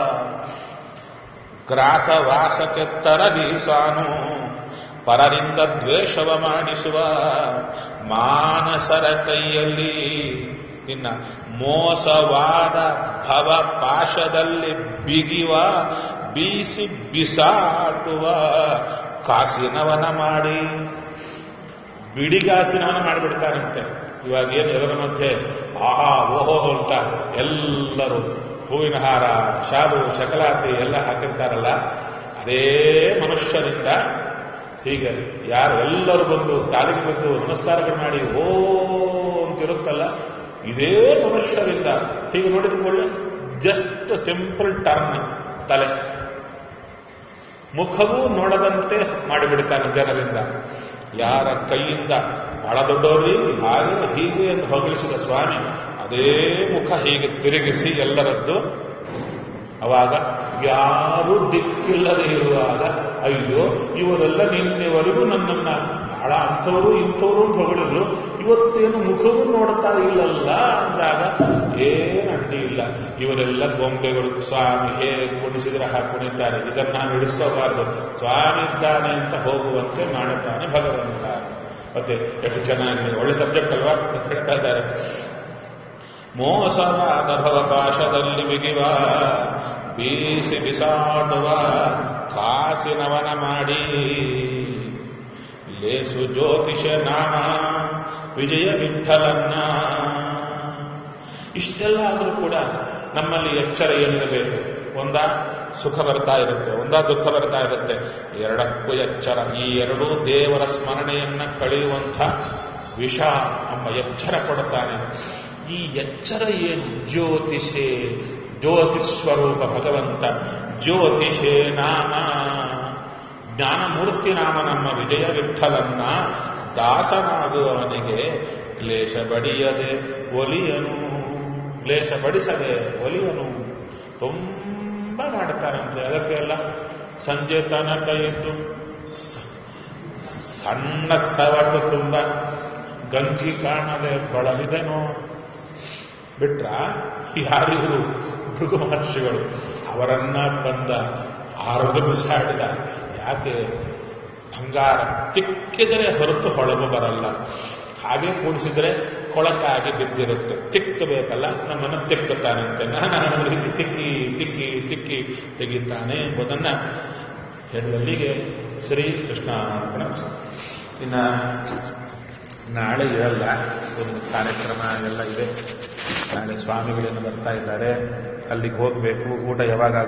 ಗ್ರಾಸವಾಸಕ್ಕೆ ತರದೀಸಾನು ಪರರಿಂದ ದ್ವೇಷವ ಮಾಡಿಸುವ ಮಾನಸರ ಕೈಯಲ್ಲಿ ಇನ್ನ ಮೋಸವಾದ ಭವ ಪಾಶದಲ್ಲಿ ಬಿಗಿವ ಬೀಸಿ ಬಿಸಾಡುವ ಕಾಸಿನವನ ಮಾಡಿ ಬಿಡಿಗಾಸಿನವನ ಮಾಡಿಬಿಡ್ತಾರಂತೆ ಇವಾಗ ಏನು ಎಲ್ಲರ ಮಧ್ಯೆ ಆಹಾ ಓಹೋ ಅಂತ ಎಲ್ಲರೂ ಹೂವಿನ ಹಾರ ಶಾಲು ಶಕಲಾತಿ ಎಲ್ಲ ಹಾಕಿರ್ತಾರಲ್ಲ ಅದೇ ಮನುಷ್ಯರಿಂದ ಹೀಗೆ ಯಾರು ಎಲ್ಲರೂ ಬಂದು ಕಾಲಿಗೆ ಬಿದ್ದು ನಮಸ್ಕಾರಗಳು ಮಾಡಿ ಓ ಅಂತಿರುತ್ತಲ್ಲ ಇದೇ ಮನುಷ್ಯರಿಂದ ಹೀಗೆ ನೋಡಿದುಕೊಳ್ಳಿ ಜಸ್ಟ್ ಸಿಂಪಲ್ ಟರ್ನ್ ತಲೆ ಮುಖವೂ ನೋಡದಂತೆ ಮಾಡಿಬಿಡ್ತಾನೆ ಜನರಿಂದ ಯಾರ ಕೈಯಿಂದ ಬಹಳ ದೊಡ್ಡವರಿ ಹಾಗೆ ಹೀಗೆ ಎಂದು ಹೊಗಳಿಸಿದ ಸ್ವಾಮಿ ಅದೇ ಮುಖ ಹೀಗೆ ತಿರುಗಿಸಿ ಎಲ್ಲರದ್ದು ಅವಾಗ ಯಾರೂ ದಿಕ್ಕಿಲ್ಲದೆ ಇರುವಾಗ ಅಯ್ಯೋ ಇವರೆಲ್ಲ ನಿನ್ನೆವರೆಗೂ ನನ್ನನ್ನ ಬಹಳ ಅಂಥವರು ಇಂಥವರು ಅಂತ ಹೊಗಳಿದ್ರು ಇವತ್ತೇನು ಮುಖವೂ ನೋಡ್ತಾ ಇಲ್ಲಲ್ಲ ಅಂದಾಗ ಏನು ಅಡ್ಡಿ ಇಲ್ಲ ಇವರೆಲ್ಲ ಗೊಂಬೆಗಳು ಸ್ವಾಮಿ ಹೇಗೆ ಕುಣಿಸಿದ್ರೆ ಹಾಗೆ ಕುಣಿತಾರೆ ಇದನ್ನ ನಾವು ಹಿಡಿಸ್ಕೋಬಾರದು ಸ್ವಾಮಿ ಇದ್ದಾನೆ ಅಂತ ಹೋಗುವಂತೆ ಮಾಡುತ್ತಾನೆ ಭಗವಂತ ಮತ್ತೆ ಎಷ್ಟು ಚೆನ್ನಾಗಿದೆ ಒಳ್ಳೆ ಸಬ್ಜೆಕ್ಟ್ ಅಲ್ವಾ ಅಂತ ಹೇಳ್ತಾ ಇದ್ದಾರೆ ಮೋಸವಾದ ಭವಪಾಶದಲ್ಲಿ ಬಿಗಿವ ಬೀಸಿ ಬಿಸಾಡುವ ಕಾಸಿನವನ ಮಾಡಿ ಲೇಸು ಜ್ಯೋತಿಷ ನಾಮ ವಿಜಯ ವಿಠಲನ್ನ ಇಷ್ಟೆಲ್ಲ ಆದರೂ ಕೂಡ ನಮ್ಮಲ್ಲಿ ಎಚ್ಚರ ಏನಿರಬೇಕು ಒಂದ ಸುಖ ಬರ್ತಾ ಇರುತ್ತೆ ಒಂದ ದುಃಖ ಬರ್ತಾ ಇರುತ್ತೆ ಎರಡಕ್ಕೂ ಎಚ್ಚರ ಈ ಎರಡೂ ದೇವರ ಸ್ಮರಣೆಯನ್ನ ಕಳೆಯುವಂಥ ವಿಷ ಎಂಬ ಎಚ್ಚರ ಕೊಡುತ್ತಾನೆ ಈ ಎಚ್ಚರ ಏನು ಜ್ಯೋತಿಷೇ ಜ್ಯೋತಿಸ್ವರೂಪ ಭಗವಂತ ಜ್ಯೋತಿಷೇ ನಾಮ ಜ್ಞಾನಮೂರ್ತಿ ನಾಮ ನಮ್ಮ ವಿಜಯ ವಿಠಲನ್ನ ದಾಸನಾಗುವವನಿಗೆ ಕ್ಲೇಶ ಬಡಿಯದೆ ಒಲಿಯನು ಕ್ಲೇಶ ಬಡಿಸದೆ ಒಲಿಯನು ತುಂಬ ಮಾಡ್ತಾರಂತೆ ಅದಕ್ಕೆಲ್ಲ ಸಂಜೆ ತನಕ ಇದ್ದು ಸ- ಸಣ್ಣ ಸವಟು ತುಂಬ ಗಂಜಿ ಕಾಣದೆ ಬಳಲಿದೆನೋ ಬಿಟ್ರ ಯಾರಿವರು ಭೃಗು ಮಹರ್ಷಿಗಳು ಅವರನ್ನ ತಂದ ಆರದು ಬಿಸಾಡಿದ ಯಾಕೆ ಬಂಗಾರ ತಿಕ್ಕಿದರೆ ಹೊರತು ಹೊಳಬು ಬರಲ್ಲ ಹಾಗೆ ಕೂಡಿಸಿದ್ರೆ ಕೊಳಕಾಗಿ ಬಿದ್ದಿರುತ್ತೆ ತಿಕ್ಕಬೇಕಲ್ಲ ನಮ್ಮನ್ನು ತಿಕ್ಕುತ್ತಾನಂತೆ ನಾನು ರೀತಿ ತಿಕ್ಕಿ ತಿಕ್ಕಿ ತಿಕ್ಕಿ ತೆಗಿತಾನೆ ಎಂಬುದನ್ನ ಹೇಳುವಲ್ಲಿಗೆ ಶ್ರೀ ಕೃಷ್ಣಾರ್ಪಣ ಇನ್ನ ನಾಳೆ ಇರಲ್ಲ ಒಂದು ಕಾರ್ಯಕ್ರಮ ಎಲ್ಲ ಇದೆ ನಾಳೆ ಸ್ವಾಮಿಗಳೇನು ಬರ್ತಾ ಇದ್ದಾರೆ ಅಲ್ಲಿಗೆ ಹೋಗಬೇಕು ಊಟ ಯಾವಾಗ